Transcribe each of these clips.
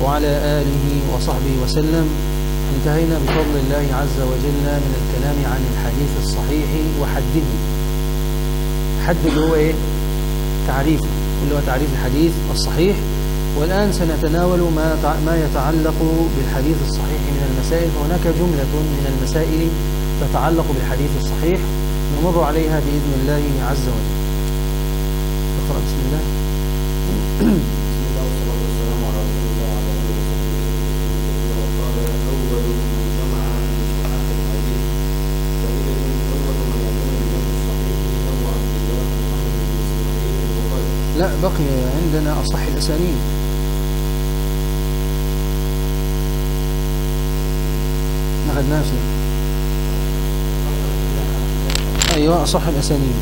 وعلى آله وصحبه وسلم انتهينا بفضل الله عز وجل من الكلام عن الحديث الصحيح وحده حد اللي هو ايه تعريفه اللي هو تعريف الحديث الصحيح والآن سنتناول ما ما يتعلق بالحديث الصحيح من المسائل هناك جملة من المسائل تتعلق بالحديث الصحيح نمر عليها بإذن الله عز وجل اقرأ بسم الله بسم الله والصلاة والسلام على رسول الله وعلى آله وصحبه وقال أول من جمع من صحة الحديث فإذا أول من يقوم بالجمع الصحيح أبو عبد الله محمد بن إسماعيل البخاري لا بقي عندنا أصح الأسانيد ما خدناش أيوة أصح الأسانيد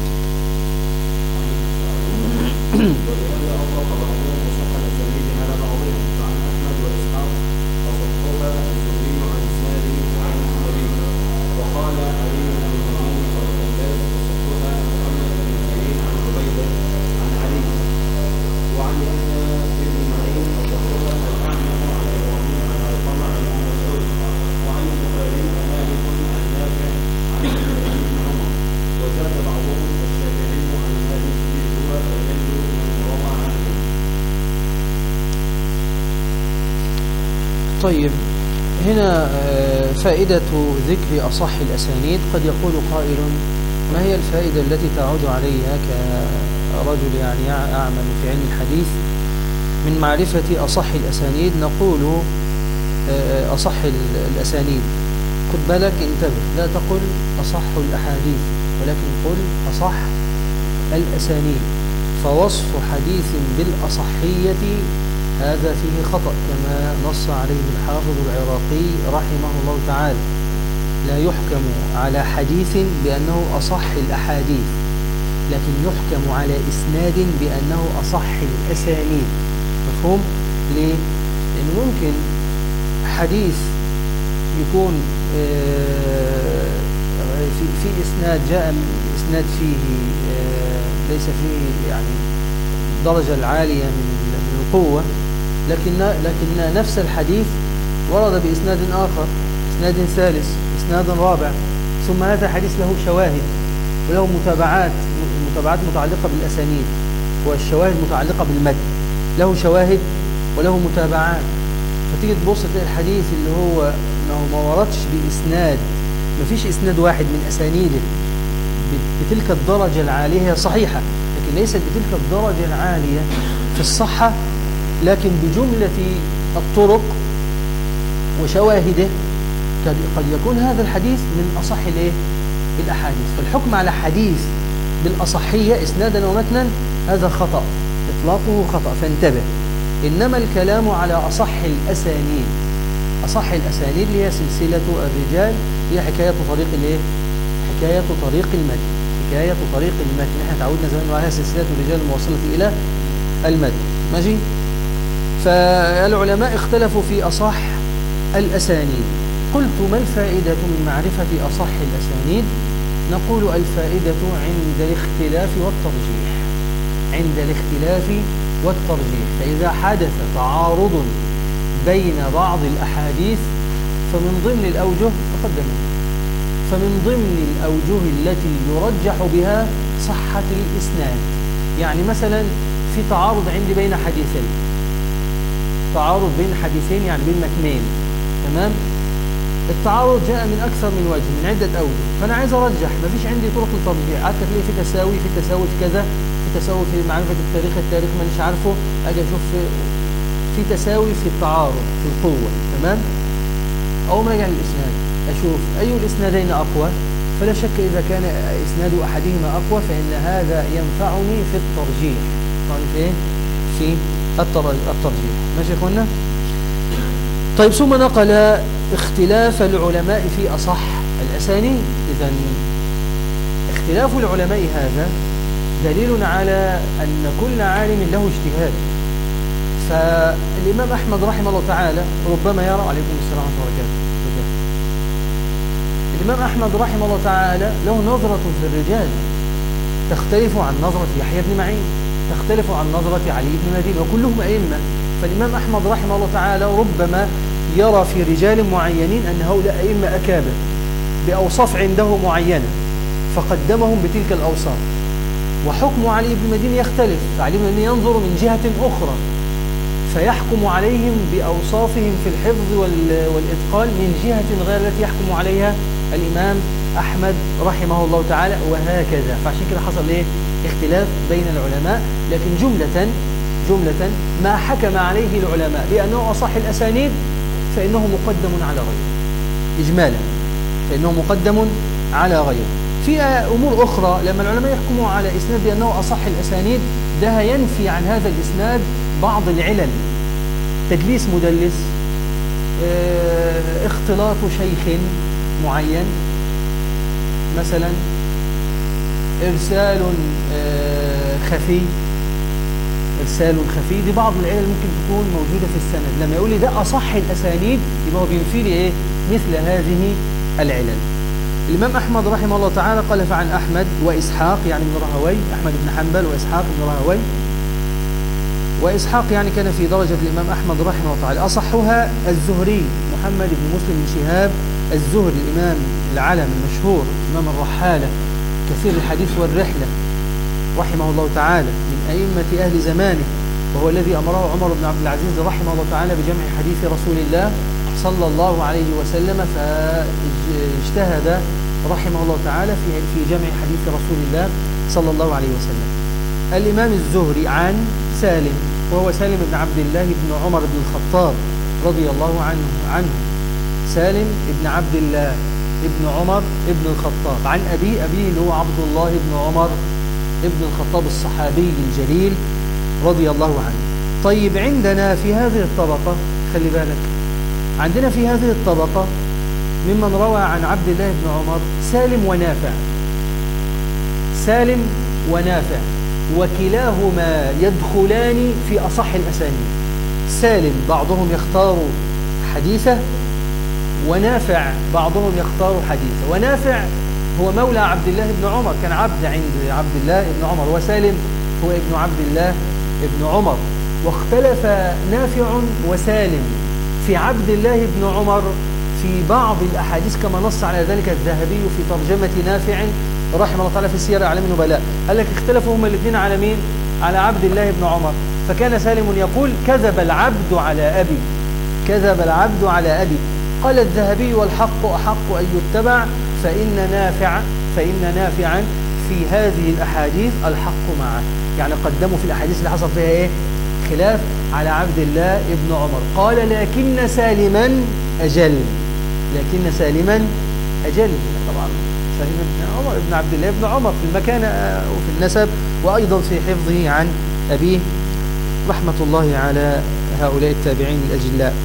ولهذا أطلق بعضهم وصح الأسانيد على بعضهم فعن أحمد وإسحاق وصحوها الزهري عن إسناد عن النبي وقال علي بن المدين والخلاف وصحوها محمد بن سيرين عن عبيدة عن علي وعن يحيى بن معين وصحوها الأعمش عن إبراهيم عن علقمة عن ابن مسعود وعن البخاري مالك عن نافع عن ابن بن عمر وزاد بعضهم الشافعي عن مالك هو أجل من روى عنه طيب هنا آه، فائدة ذكر أصح الأسانيد قد يقول قائل ما هي الفائدة التي تعود عليها كرجل يعني أعمل في علم الحديث من معرفة أصح الأسانيد نقول آه، أصح ال- الأسانيد خد بالك انتبه لا تقل أصح الأحاديث ولكن قل أصح الأسانيد فوصف حديث بالأصحية هذا فيه خطأ كما نص عليه الحافظ العراقي رحمه الله تعالى لا يحكم على حديث بأنه أصح الأحاديث لكن يحكم على إسناد بأنه أصح الأسانيد مفهوم؟ ليه؟ لأنه ممكن حديث يكون آه، في في إسناد جاء من إسناد فيه آه، ليس فيه يعني الدرجة العالية من من القوة لكن لكن نفس الحديث ورد بإسناد آخر إسناد ثالث إسناد رابع ثم هذا الحديث له شواهد وله متابعات متابعات متعلقة بالأسانيد والشواهد متعلقة بالمتن له شواهد وله متابعات فتيجي تبص تلاقي الحديث اللي هو ما هو ما وردش بإسناد ما فيش إسناد واحد من أسانيده ب- بتلك الدرجة العالية هي صحيحة لكن ليست بتلك الدرجة العالية في الصحة لكن بجملة الطرق وشواهده قد قد يكون هذا الحديث من أصح الايه الأحاديث فالحكم على حديث بالأصحية إسنادا ومتنا هذا خطأ إطلاقه خطأ فانتبه إنما الكلام على أصح الأسانيد أصح الأسانيد اللي هي سلسلة الرجال هي حكاية طريق الايه حكاية طريق المتن حكاية طريق المتن احنا تعودنا زمان عليها سلسلة الرجال الموصلة إلى المتن ماشي فالعلماء اختلفوا في أصح الأسانيد قلت ما الفائدة من معرفة أصح الأسانيد نقول الفائدة عند الاختلاف والترجيح عند الاختلاف والترجيح فإذا حدث تعارض بين بعض الأحاديث فمن ضمن الأوجه تقدم فمن ضمن الأوجه التي يرجح بها صحة الإسناد يعني مثلا في تعارض عندي بين حديثين تعارض بين حديثين يعني بين متنين تمام التعارض جاء من أكثر من وجه من عدة أوجه فأنا عايز أرجح مفيش عندي طرق للترجيح قعدت تلاقي في تساوي في تساوي في كذا في تساوي في معرفة التاريخ التاريخ ما مش عارفه أجي أشوف في, في تساوي في التعارض في القوة تمام أو ما أرجع للإسناد أشوف أي الإسنادين أقوى فلا شك إذا كان إسناد أحدهما أقوى فإن هذا ينفعني في الترجيح طيب إيه؟ في التر- الترجيح ماشي يا إخوانا طيب ثم نقل اختلاف العلماء في أصح الأسانيد إذا اختلاف العلماء هذا دليل على أن كل عالم له اجتهاد فالإمام أحمد رحمه الله تعالى ربما يرى عليكم السلام ورحمة الله وبركاته الإمام أحمد رحمه الله تعالى له نظرة في الرجال تختلف عن نظرة يحيى بن معين تختلف عن نظرة علي بن مدين وكلهم أئمة فالإمام أحمد رحمه الله تعالى ربما يرى في رجال معينين أن هؤلاء أئمة أكابر بأوصاف عنده معينة فقدمهم بتلك الأوصاف وحكم علي بن المديني يختلف علي بن المديني ينظر من جهة أخرى فيحكم عليهم بأوصافهم في الحفظ والإتقان من جهة غير التي يحكم عليها الإمام أحمد رحمه الله تعالى وهكذا فعشان كده حصل إيه؟ اختلاف بين العلماء لكن جملة جملة ما حكم عليه العلماء بأنه أصح الأسانيد فإنه مقدم على غيره إجمالا فإنه مقدم على غيره في أمور أخرى لما العلماء يحكموا على إسناد بأنه أصح الأسانيد ده ينفي عن هذا الإسناد بعض العلل تدليس مدلس اه اختلاط شيخ معين مثلا إرسال اه خفي إرسال خفي دي بعض العلل ممكن تكون موجودة في السند لما يقول لي ده أصح الأسانيد يبقى هو بينفي لي إيه مثل هذه العلل الإمام أحمد رحمه الله تعالى قال فعن أحمد وإسحاق يعني من راهوي أحمد بن حنبل وإسحاق بن راهوي وإسحاق يعني كان في درجة الإمام أحمد رحمه الله تعالى أصحها الزهري محمد بن مسلم بن شهاب الزهري الإمام العلم المشهور إمام الرحالة كثير الحديث والرحلة رحمه الله تعالى من أئمة أهل زمانه وهو الذي أمره عمر بن عبد العزيز رحمه الله تعالى بجمع حديث رسول الله صلى الله عليه وسلم فاجتهد رحمه الله تعالى في في جمع حديث رسول الله صلى الله عليه وسلم الإمام الزهري عن سالم وهو سالم بن عبد الله بن عمر بن الخطاب رضي الله عنه عنه سالم بن عبد الله ابن عمر ابن الخطاب عن أبي أبيه اللي هو عبد الله بن عمر ابن الخطاب الصحابي الجليل رضي الله عنه طيب عندنا في هذه الطبقة خلي بالك عندنا في هذه الطبقة ممن روى عن عبد الله بن عمر سالم ونافع سالم ونافع وكلاهما يدخلان في أصح الأسانيد سالم بعضهم يختار حديثه ونافع بعضهم يختار حديثه ونافع هو مولى عبد الله بن عمر كان عبد عند عبد الله بن عمر وسالم هو ابن عبد الله بن عمر واختلف نافع وسالم في عبد الله بن عمر في بعض الأحاديث كما نص على ذلك الذهبي في ترجمة نافع رحمه الله تعالى في سير أعلام النبلاء قال لك اختلفوا هما الاثنين على مين؟ على عبد الله بن عمر فكان سالم يقول كذب العبد على أبي كذب العبد على أبي قال الذهبي والحق أحق أن يتبع فإن نافع فإن نافعا في هذه الأحاديث الحق معه يعني قدموا في الأحاديث اللي حصل فيها إيه خلاف على عبد الله ابن عمر قال لكن سالما أجل لكن سالما أجل طبعا سالم بن عمر ابن عبد الله ابن عمر في المكانة وفي النسب وأيضا في حفظه عن أبيه رحمة الله على هؤلاء التابعين الأجلاء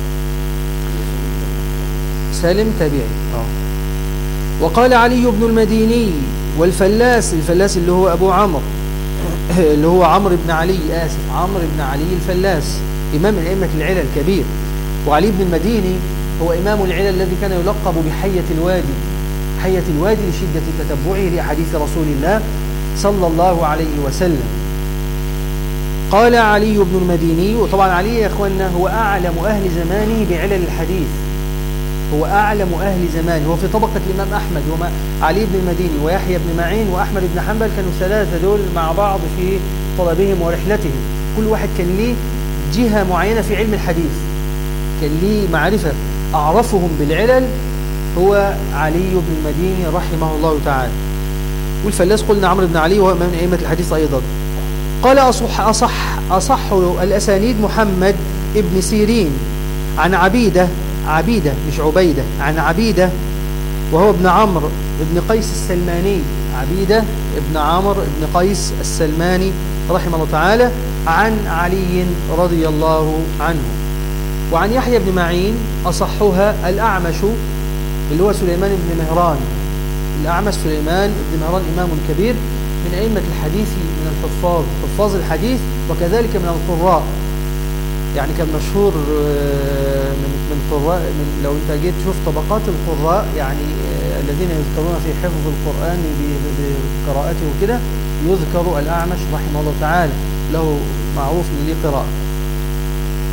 سالم تابعي وقال علي بن المديني والفلاس الفلاس اللي هو أبو عمرو اللي هو عمرو بن علي آسف عمرو بن علي الفلاس إمام الأئمة العلل الكبير وعلي بن المديني هو إمام العلل الذي كان يلقب بحية الوادي حية الوادي لشدة تتبعه لأحاديث رسول الله صلى الله عليه وسلم قال علي بن المديني وطبعا علي يا أخوانا هو أعلم أهل زمانه بعلل الحديث هو أعلم أهل زمانه هو في طبقة الإمام أحمد وما علي بن المديني ويحيى بن معين وأحمد بن حنبل كانوا ثلاثة دول مع بعض في طلبهم ورحلتهم كل واحد كان ليه جهة معينة في علم الحديث كان ليه معرفة أعرفهم بالعلل هو علي بن المديني رحمه الله تعالى والفلاس قلنا عمرو بن علي وهو من أئمة الحديث أيضا قال أصح, أصح, أصح الأسانيد محمد ابن سيرين عن عبيدة عبيدة مش عبيدة عن عبيدة وهو ابن عمرو ابن قيس السلماني عبيدة ابن عمرو ابن قيس السلماني رحمه الله تعالى عن علي رضي الله عنه وعن يحيى بن معين أصحها الأعمش اللي هو سليمان بن مهران الأعمش سليمان بن مهران إمام كبير من أئمة الحديث من الحفاظ حفاظ الحديث وكذلك من القراء يعني كان مشهور من من قراء من لو انت جيت تشوف طبقات القراء يعني الذين يذكرون في حفظ القرآن بقراءته وكده يذكر الأعمش رحمه الله تعالى له معروف من ليه قراءة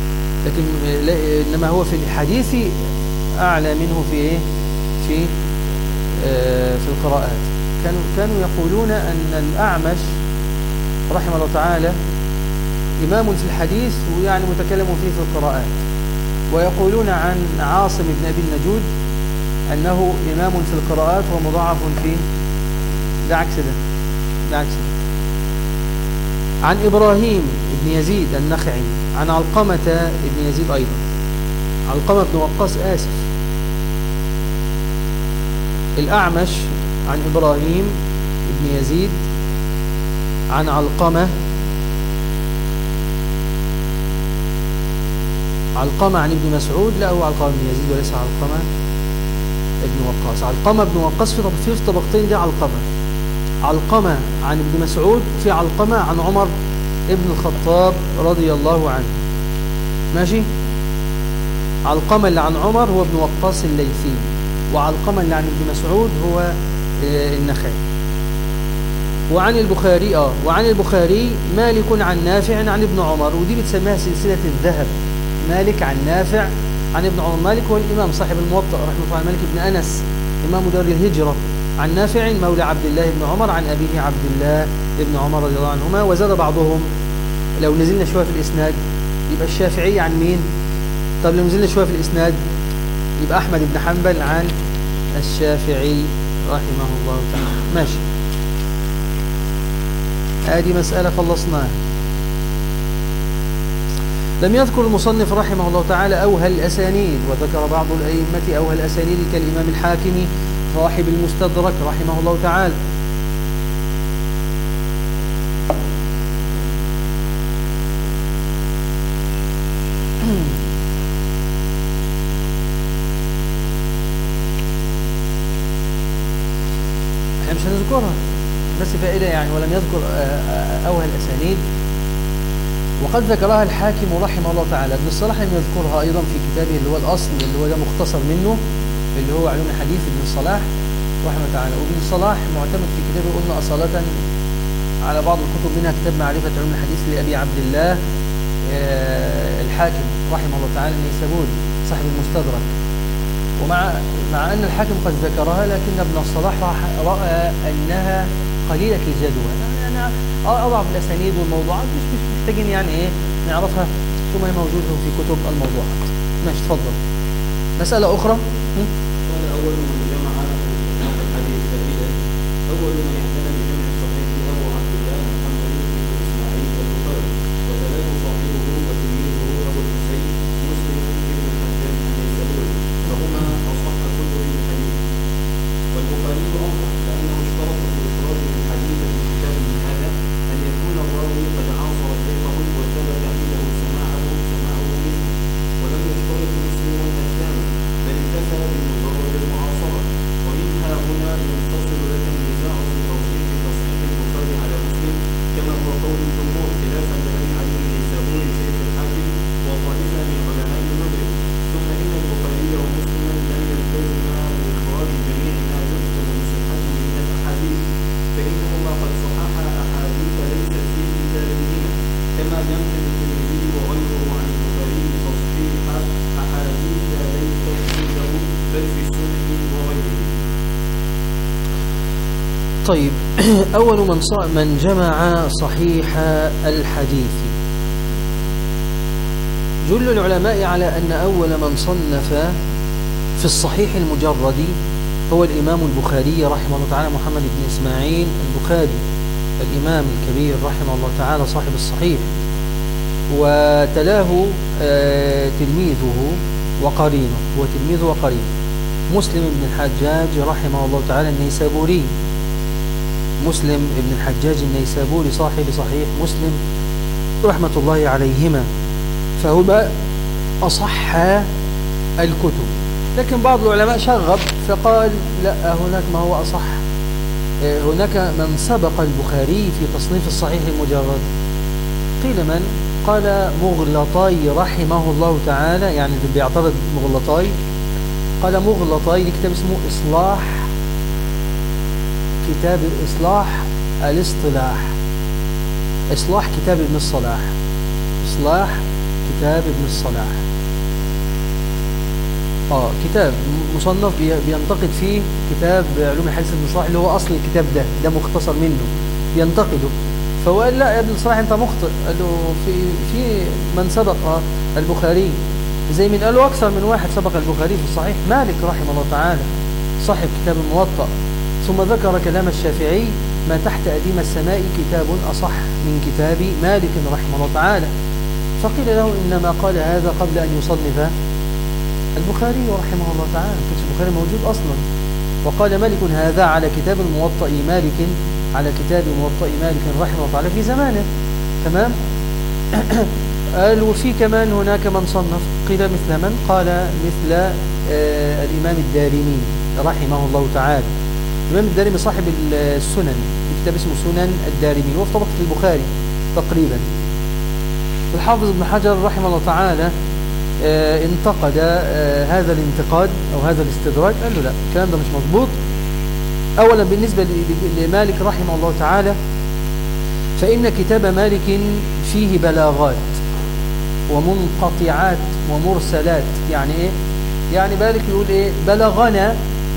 لكن لا- إنما هو في الحديث أعلى منه في إيه؟ في آه، في القراءات كانوا كانوا يقولون أن الأعمش رحمه الله تعالى إمام في الحديث ويعني متكلم فيه في القراءات ويقولون عن عاصم بن أبي النجود أنه إمام في القراءات ومضاعف في ده عكس ده ده عكس ده عن إبراهيم بن يزيد النخعي عن علقمة بن يزيد أيضا علقمة بن وقاص آسف الأعمش عن إبراهيم بن يزيد عن علقمة علقمة عن ابن مسعود لا هو علقمة بن يزيد وليس علقمة ابن وقاص علقمة بن وقاص في طب- في طبقتين دي علقمة علقمة عن ابن مسعود في علقمة عن عمر ابن الخطاب رضي الله عنه ماشي علقمة اللي عن عمر هو ابن وقاص الليثي وعلقمة اللي عن ابن مسعود هو آه، النخعي وعن البخاري اه وعن البخاري مالك عن نافع عن ابن عمر ودي بتسميها سلسلة الذهب مالك عن نافع عن ابن عمر مالك هو الإمام صاحب الموطأ رحمه الله مالك بن أنس إمام دار الهجرة عن نافع مولى عبد الله بن عمر عن أبيه عبد الله بن عمر رضي الله عنهما وزاد بعضهم لو نزلنا شوية في الإسناد يبقى الشافعي عن مين طب لو نزلنا شوية في الإسناد يبقى أحمد بن حنبل عن الشافعي رحمه الله تعالى ماشي هذه مسألة خلصناها لم يذكر المصنف رحمه الله تعالى أوهى الأسانيد وذكر بعض الأئمة أوهى الأسانيد كالإمام الحاكم صاحب المستدرك رحمه الله تعالى احنا مش هنذكرها بس فائدة يعني ولم يذكر آه، آه، أوهى الأسانيد وقد ذكرها الحاكم رحمه الله تعالى ابن الصلاح لم يذكرها أيضا في كتابه اللي هو الأصل اللي هو ده مختصر منه اللي هو علوم الحديث ابن الصلاح رحمه الله تعالى وابن الصلاح معتمد في كتابه قلنا أصالة على بعض الكتب منها كتاب معرفة علوم الحديث لأبي عبد الله آه، الحاكم رحمه الله تعالى النيسابوري صاحب المستدرك ومع مع أن الحاكم قد ذكرها لكن ابن الصلاح راح- رأى أنها قليلة الجدوى يعني أنا أضعف الأسانيد والموضوعات مش مش محتاجين يعني إيه نعرفها ثم هي موجودة في كتب الموضوعات ماشي تفضل مسألة أخرى هم؟ قال أول من جمع في الحديث فائدة أول من اعتنى بجمع الصحيح أبو عبد الله محمد بن إسماعيل البخاري وتلاه صاحبه وتلميذه أبو الحسين مسلم بن الحجاج النيسابوري فهما أصح كتب الحديث والبخاري أوضح لأنه اشترط في إخراج الحديث من كتاب من هذا أن يكون الراوي قد عاصر شيخه وثبت عنده سماعه سماعه منه ولم يشترط مسلم الثاني بل اكتفى بمجرد المعاصرة ومنها هنا ينتصر لك النزاع في توصيف تصحيح البخاري على مسلم كما هو قول الجمهور خلافا لأبي علي النيسابوري شيخ الحاكم وطائفة من علماء المغرب ثم إن البخاري ومسلما لم يلتزما بإخراج جميع ما يحكم بصحته من الأحاديث فإنهما قد صححا أحاديث ليست في كتابهما كما ينقل الترمذي وغيره عن البخاري تصحيح أحاديث ليست عنده بل في السنن وغيره طيب أول من ص- من جمع صحيح الحديث جل العلماء على أن أول من صنف في الصحيح المجرد هو الإمام البخاري رحمه الله تعالى محمد بن إسماعيل البخاري الإمام الكبير رحمه الله تعالى صاحب الصحيح وتلاه آه، تلميذه وقرينه هو تلميذه وقرينه مسلم بن الحجاج رحمه الله تعالى النيسابوري مسلم بن الحجاج النيسابوري صاحب صحيح مسلم رحمة الله عليهما فهما أصح الكتب لكن بعض العلماء شغب فقال لا هناك ما هو أصح آه، هناك من سبق البخاري في تصنيف الصحيح المجرد قيل من قال مغلطاي رحمه الله تعالى يعني اللي بيعترض مغلطاي قال مغلطاي لكتاب اسمه إصلاح كتاب إصلاح الاصطلاح إصلاح كتاب ابن الصلاح إصلاح كتاب ابن الصلاح اه كتاب مصنف بينتقد فيه كتاب علوم الحديث ابن الصلاح اللي هو اصل الكتاب ده ده مختصر منه بينتقده فهو قال لا يا ابن الصلاح انت مخطئ قال له في في من سبق البخاري زي من قالوا اكثر من واحد سبق البخاري في الصحيح مالك رحمه الله تعالى صاحب كتاب الموطأ ثم ذكر كلام الشافعي ما تحت أديم السماء كتاب أصح من كتاب مالك رحمه الله تعالى فقيل له إنما قال هذا قبل أن يصنف البخاري رحمه الله تعالى كنت البخاري موجود أصلا وقال مالك هذا على كتاب الموطأ مالك على كتاب موطأ مالك رحمه الله تعالى في زمانه تمام قال وفي كمان هناك من صنف قيل مثل من قال مثل آه الإمام الدارمي رحمه الله تعالى الإمام الدارمي صاحب السنن كتاب اسمه سنن الدارمي وفي طبقة البخاري تقريبا الحافظ ابن حجر رحمه الله تعالى آه انتقد آه هذا الانتقاد أو هذا الاستدراج قال له لا الكلام ده مش مضبوط أولا بالنسبة لمالك رحمه الله تعالى فإن كتاب مالك فيه بلاغات ومنقطعات ومرسلات يعني إيه؟ يعني مالك يقول إيه بلغنا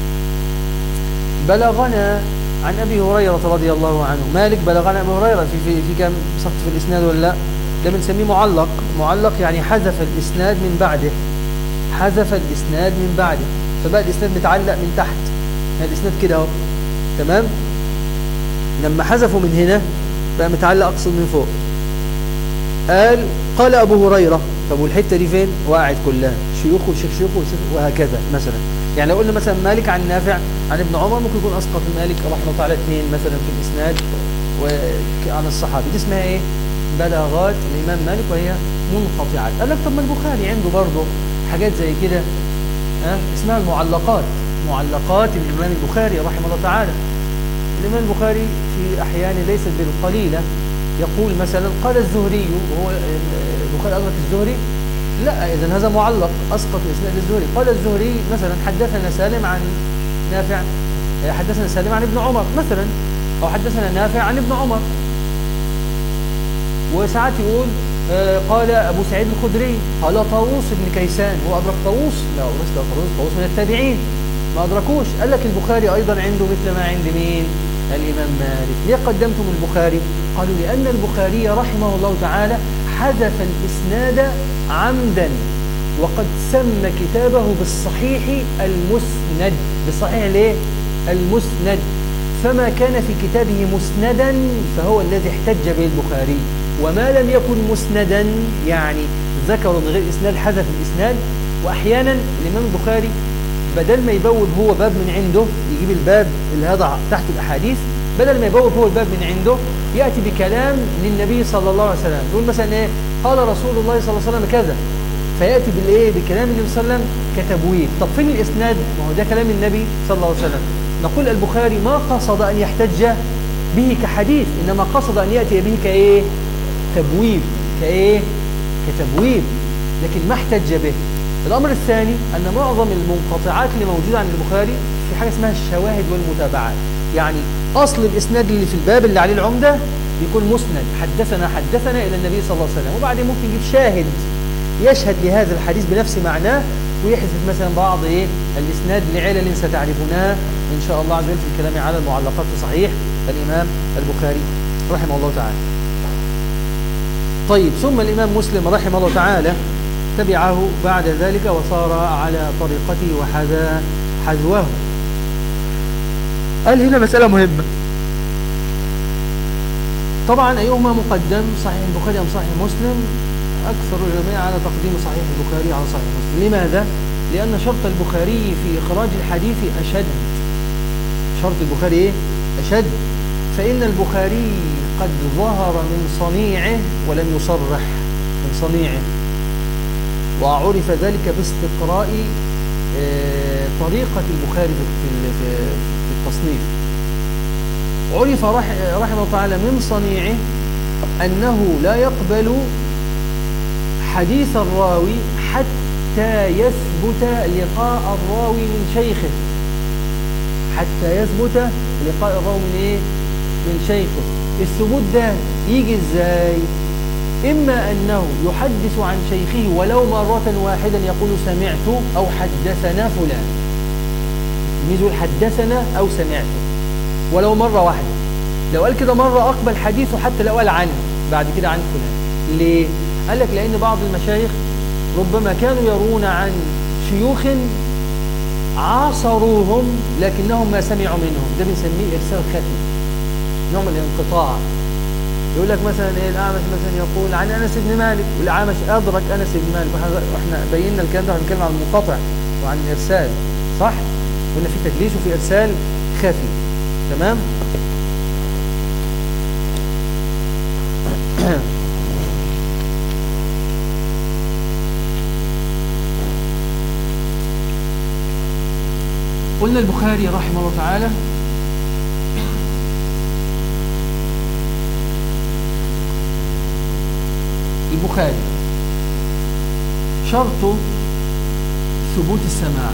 بلغنا عن أبي هريرة رضي الله عنه مالك بلغنا أبي هريرة في, في, في كم سقط في الإسناد ولا لا ده بنسميه معلق معلق يعني حذف الإسناد من بعده حذف الإسناد من بعده فبقى الإسناد متعلق من تحت يعني الإسناد كده اهو تمام لما حذفوا من هنا بقى متعلق أقصد من فوق قال قال أبو هريرة طب والحتة دي فين وقعت كلها شيوخ وشيخ شيوخ وهكذا مثلا يعني لو قلنا مثلا مالك عن نافع عن ابن عمر ممكن يكون أسقط مالك رحمه الله تعالى اثنين مثلا في الإسناد وعن الصحابي دي اسمها ايه بلاغات الإمام مالك وهي منقطعات قال لك طب ما البخاري عنده برضه حاجات زي كده ها اسمها المعلقات معلقات الإمام البخاري رحمه الله تعالى الإمام البخاري في أحيان ليست بالقليلة يقول مثلا قال الزهري وهو البخاري أدرك الزهري لا إذا هذا معلق أسقط إسناد الزهري قال الزهري مثلا حدثنا سالم عن نافع حدثنا سالم عن ابن عمر مثلا أو حدثنا نافع عن ابن عمر وساعات يقول قال أبو سعيد الخدري قال طاووس بن كيسان هو أدرك طاووس لا أدرك طاووس طاووس من التابعين ما أدركوش قال لك البخاري أيضا عنده مثل ما عند مين الإمام مالك ليه قدمتم البخاري قالوا لأن البخاري رحمه الله تعالى حذف الإسناد عمدا وقد سمى كتابه بالصحيح المسند بالصحيح ليه المسند فما كان في كتابه مسندا فهو الذي احتج به البخاري وما لم يكن مسندا يعني ذكر من غير إسناد حذف الإسناد وأحيانا الإمام البخاري بدل ما يبوب هو باب من عنده يجيب الباب اللي هذا تحت الأحاديث بدل ما يبوب هو الباب من عنده يأتي بكلام للنبي صلى الله عليه وسلم يقول مثلا إيه قال رسول الله صلى الله عليه وسلم كذا فيأتي بالإيه بكلام النبي صلى الله عليه وسلم كتبويب طب فين الإسناد ما هو ده كلام النبي صلى الله عليه وسلم نقول البخاري ما قصد أن يحتج به كحديث إنما قصد أن يأتي به كإيه تبويب كإيه كتبويب لكن ما احتج به الأمر الثاني أن معظم المنقطعات اللي موجودة عند البخاري في حاجة اسمها الشواهد والمتابعات يعني أصل الإسناد اللي في الباب اللي عليه العمدة يكون مسند حدثنا حدثنا إلى النبي صلى الله عليه وسلم وبعدين ممكن يجيب شاهد يشهد لهذا الحديث بنفس معناه ويحذف مثلا بعض إيه الإسناد لعلل ستعرفونها إن شاء الله عز وجل في الكلام على المعلقات في صحيح الإمام البخاري رحمه الله تعالى طيب ثم الإمام مسلم رحمه الله تعالى تبعه بعد ذلك وصار على طريقته وحذا حذوه قال هنا مسألة مهمة طبعا أيهما مقدم صحيح البخاري أم صحيح مسلم أكثر العلماء على تقديم صحيح البخاري على صحيح مسلم لماذا؟ لأن شرط البخاري في إخراج الحديث أشد شرط البخاري إيه؟ أشد فإن البخاري قد ظهر من صنيعه ولم يصرح من صنيعه وعرف ذلك باستقراء طريقة البخاري في التصنيف عرف رحمه الله تعالى من صنيعه أنه لا يقبل حديث الراوي حتى يثبت لقاء الراوي من شيخه حتى يثبت لقاء الراوي من ايه من شيخه الثبوت ده يجي ازاي إما أنه يحدث عن شيخه ولو مرة واحدا يقول سمعت أو حدثنا فلان تلميذه حدثنا أو سمعت ولو مرة واحدة لو قال كده مرة أقبل حديثه حتى لو قال عنه بعد كده عن فلان ليه؟ قال لك لأن بعض المشايخ ربما كانوا يرون عن شيوخ عاصروهم لكنهم ما سمعوا منهم ده بنسميه إرسال ختم نوع من الانقطاع يقول لك مثلا ايه الاعمش مثلا يقول عن انس بن مالك والاعمش ادرك انس بن مالك واحنا بينا الكلام ده هنتكلم عن المنقطع وعن الارسال صح قلنا في تدليس وفي ارسال خفي تمام قلنا البخاري رحمه الله تعالى البخاري شرط ثبوت السماع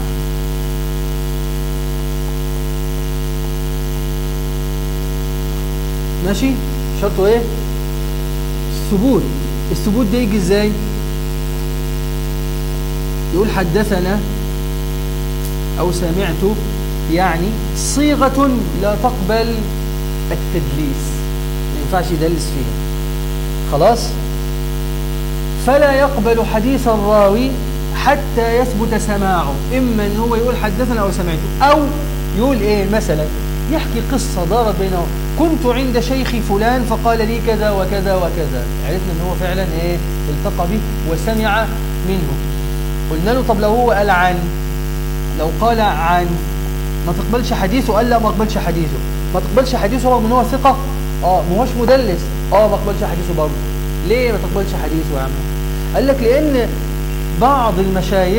ماشي شرطه ايه الثبوت الثبوت ده يجي ازاي يقول حدثنا او سمعت يعني صيغة لا تقبل التدليس ما ينفعش يدلس فيها خلاص فلا يقبل حديث الراوي حتى يثبت سماعه إما أن هو يقول حدثنا أو سمعته أو يقول إيه مثلا يحكي قصة دارت بينه كنت عند شيخي فلان فقال لي كذا وكذا وكذا عرفنا أن هو فعلا إيه التقى به وسمع منه قلنا له طب لو هو قال عن لو قال عن ما تقبلش حديثه قال لا ما اقبلش حديثه ما تقبلش حديثه رغم ان هو ثقة اه ما هوش مدلس اه ما اقبلش حديثه برضه ليه ما تقبلش حديثه يا عم قال لك لأن بعض المشايخ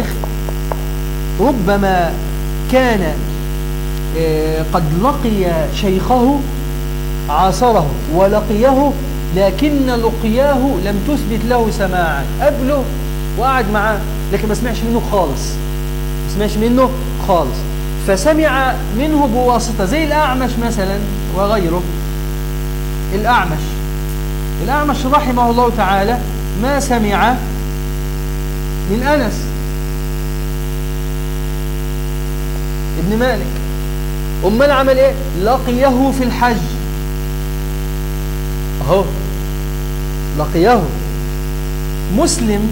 ربما كان قد لقي شيخه عاصره ولقيه لكن لقياه لم تثبت له سماعا قبله وقعد معاه لكن ما سمعش منه خالص ما سمعش منه خالص فسمع منه بواسطة زي الأعمش مثلا وغيره الأعمش الأعمش رحمه الله تعالى ما سمع من أنس ابن مالك أمال عمل إيه لقيه في الحج أهو لقيه مسلم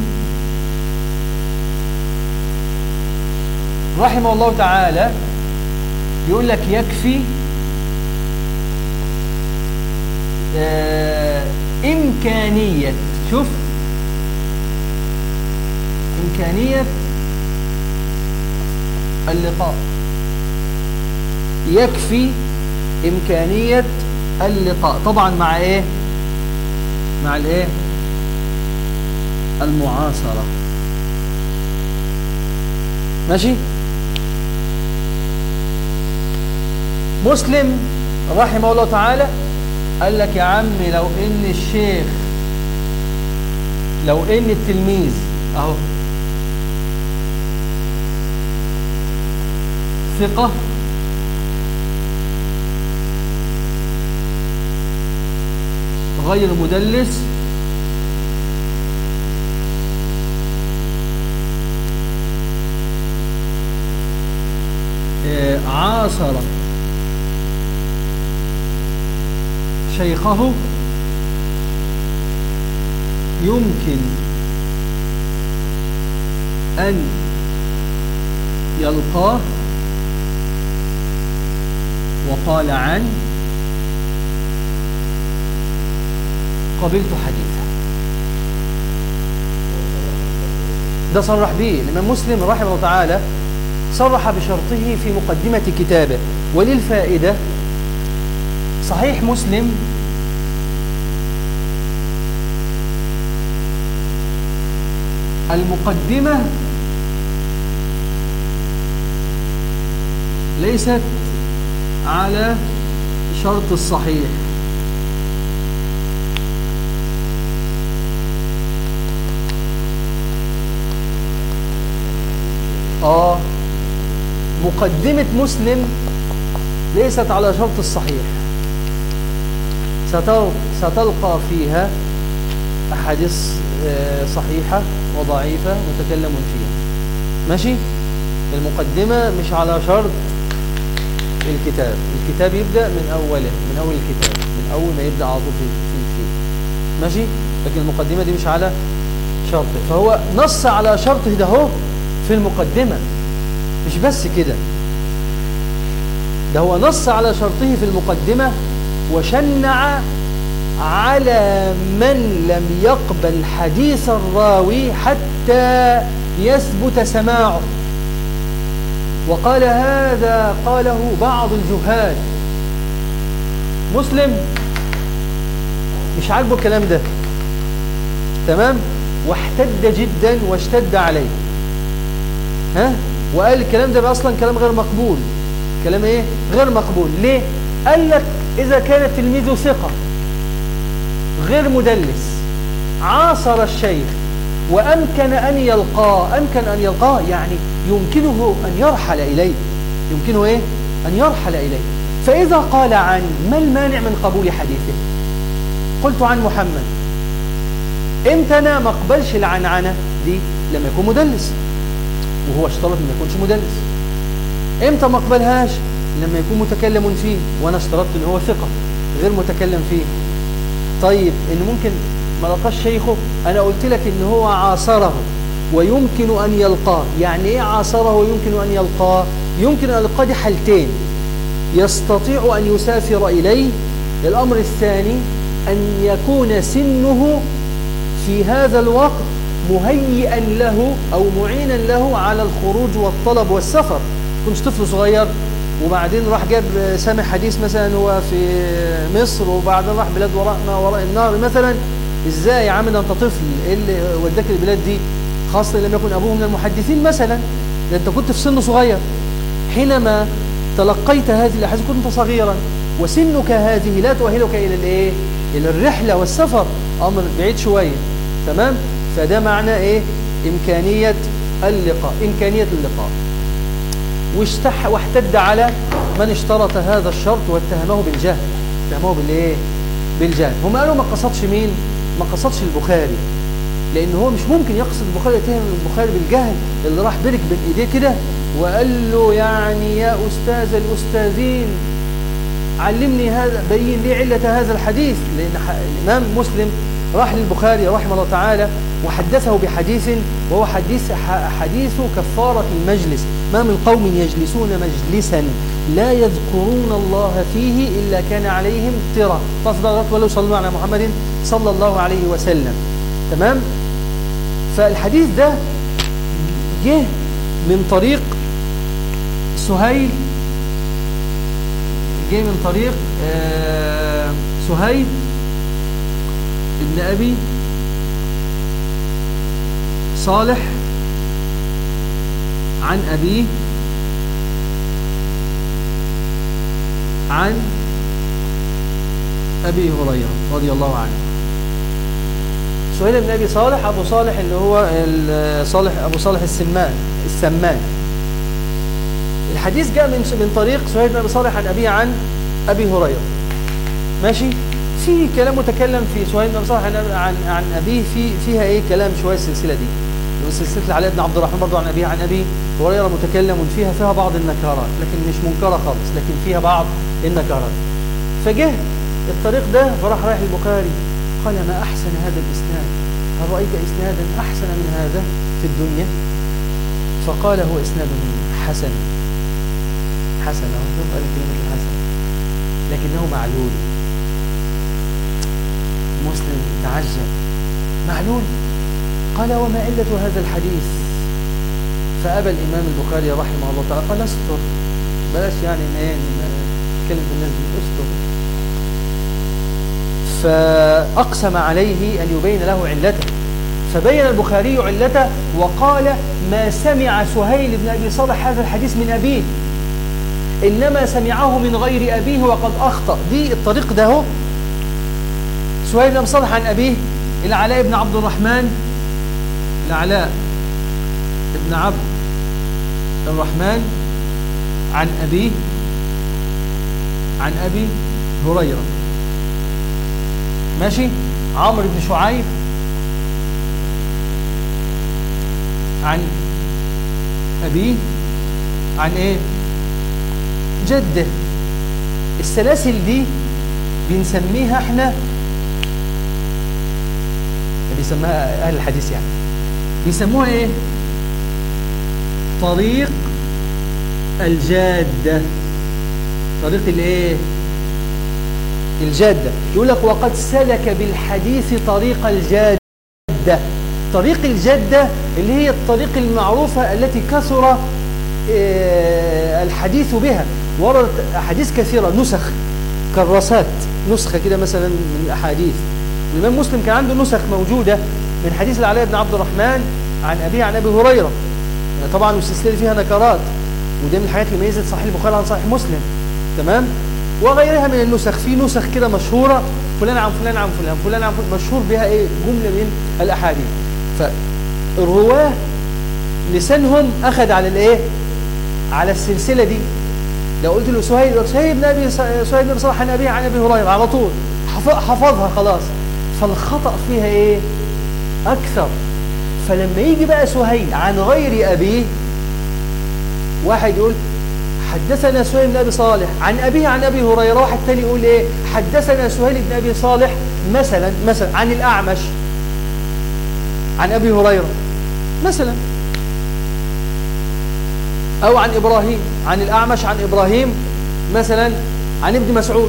رحمه الله تعالى يقول لك يكفي آه إمكانية شوف إمكانية اللقاء يكفي إمكانية اللقاء طبعا مع إيه مع الإيه المعاصرة ماشي مسلم رحمه الله تعالى قال لك يا عم لو ان الشيخ لو ان التلميذ اهو ثقة غير مدلس عاصر شيخه يمكن أن يلقاه وقال عن قبلت حديثه ده صرح به الإمام مسلم رحمه الله تعالى صرح بشرطه في مقدمة كتابه وللفائدة صحيح مسلم المقدمة ليست على شرط الصحيح آه مقدمة مسلم ليست على شرط الصحيح ستلقى فيها أحاديث آه، صحيحة وضعيفة متكلم فيها ماشي المقدمة مش على شرط الكتاب الكتاب يبدأ من أوله من أول الكتاب من أول ما يبدأ على طول في في الكتاب ماشي لكن المقدمة دي مش على شرطه فهو نص على شرطه ده هو في المقدمة مش بس كده ده هو نص على شرطه في المقدمة وشنع على من لم يقبل حديث الراوي حتى يثبت سماعه وقال هذا قاله بعض الجهال مسلم مش عاجبه الكلام ده تمام واحتد جدا واشتد عليه ها وقال الكلام ده اصلا كلام غير مقبول كلام ايه غير مقبول ليه قال لك اذا كان تلميذه ثقه غير مدلس عاصر الشيخ وامكن ان يلقاه امكن ان يلقاه يعني يمكنه ان يرحل اليه يمكنه ايه ان يرحل اليه فاذا قال عن ما المانع من قبول حديثه قلت عن محمد امتى انا ما اقبلش العنعنه دي لما يكون مدلس وهو اشترط ما يكونش مدلس امتى ما اقبلهاش لما يكون متكلم فيه وانا اشترطت ان هو ثقه غير متكلم فيه طيب ان ممكن ما لقاش شيخه انا قلت لك ان هو عاصره ويمكن ان يلقاه يعني ايه عاصره ويمكن ان يلقاه يمكن ان يلقاه دي حالتين يستطيع ان يسافر اليه الامر الثاني ان يكون سنه في هذا الوقت مهيئا له أو معينا له على الخروج والطلب والسفر كنت طفل صغير وبعدين راح جاب سامع حديث مثلا هو في مصر وبعدين راح بلاد وراء ما وراء النهر مثلا ازاي يا عم ده انت طفل ايه اللي وداك البلاد دي خاصة لم يكن ابوه من المحدثين مثلا ده انت كنت في سن صغير حينما تلقيت هذه الاحاديث كنت صغيرا وسنك هذه لا تؤهلك الى الايه الى الرحله والسفر امر بعيد شويه تمام فده معنى ايه امكانيه اللقاء امكانيه اللقاء واشتح واحتد على من اشترط هذا الشرط واتهمه بالجهل اتهمه بالايه بالجهل هم قالوا ما قصدش مين ما قصدش البخاري لان هو مش ممكن يقصد البخاري يتهم البخاري بالجهل اللي راح برك بين ايديه كده وقال له يعني يا استاذ الاستاذين علمني هذا بين لي علة هذا الحديث لأن الإمام مسلم راح للبخاري رحمه الله تعالى وحدثه بحديث وهو حديث حديث كفارة المجلس ما من قوم يجلسون مجلسا لا يذكرون الله فيه إلا كان عليهم ترى فافضلت ولو صلوا على محمد صلى الله عليه وسلم تمام فالحديث ده جه من طريق سهيل جه من طريق آه سهيل ابن أبي صالح عن أبيه عن أبي هريرة رضي الله عنه سهيل بن أبي صالح أبو صالح اللي هو صالح أبو صالح السمان السمان الحديث جاء من من طريق سهيل بن أبي صالح عن أبيه عن أبي هريرة ماشي في كلام متكلم في سهيل بن صالح عن عن, عن ابيه في فيها ايه كلام شويه السلسله دي سلسله علاء بن عبد الرحمن برضه عن ابيه عن ابي هريره متكلم فيها فيها بعض النكارات لكن مش منكره خالص لكن فيها بعض النكارات فجه الطريق ده فراح رايح البخاري قال ما احسن هذا الاسناد هل رايت اسنادا احسن من هذا في الدنيا فقال هو اسناد حسن حسن اهو قال كلمه الحسن لكنه معلول مسلم تعجب معلول قال وما علة هذا الحديث فأبى الإمام البخاري رحمه الله تعالى قال استر بلاش يعني نتكلم في الناس دي استر فأقسم عليه أن يبين له علته فبين البخاري علته وقال ما سمع سهيل بن أبي صالح هذا الحديث من أبيه إنما سمعه من غير أبيه وقد أخطأ دي الطريق ده هو سهيل بن صالح عن أبيه العلاء بن عبد الرحمن العلاء بن عبد الرحمن عن أبيه عن أبي هريرة ماشي عمرو بن شعيب عن أبيه عن إيه جده السلاسل دي بنسميها احنا بيسموها أهل الحديث يعني بيسموها إيه طريق الجادة طريق الايه الجادة يقول لك وقد سلك بالحديث طريق الجادة طريق الجادة اللي هي الطريق المعروفة التي كثر آه، الحديث بها وردت أحاديث كثيرة نسخ كراسات نسخة كده مثلا من الأحاديث الإمام مسلم كان عنده نسخ موجودة من حديث العلاء بن عبد الرحمن عن أبيه عن أبي هريرة يعني طبعا والسلسلة فيها نكرات وده من الحاجات اللي ميزت صحيح البخاري عن صحيح مسلم تمام وغيرها من النسخ في نسخ كده مشهورة فلان عن فلان عن فلان فلان عن فلان مشهور بها ايه جملة من الأحاديث فالرواه لسانهم أخذ على الايه على السلسلة دي لو قلت له سهيل سهيل بن ابي سهيل بن صالح عن ابيه عن ابي هريره على طول حفظها خلاص فالخطأ فيها ايه اكثر فلما يجي بقى سهيل عن غير ابيه واحد يقول حدثنا سهيل بن ابي صالح عن ابيه عن ابي هريره واحد ثاني يقول ايه حدثنا سهيل بن ابي صالح مثلا مثلا عن الاعمش عن ابي هريره مثلا او عن ابراهيم عن الاعمش عن ابراهيم مثلا عن ابن مسعود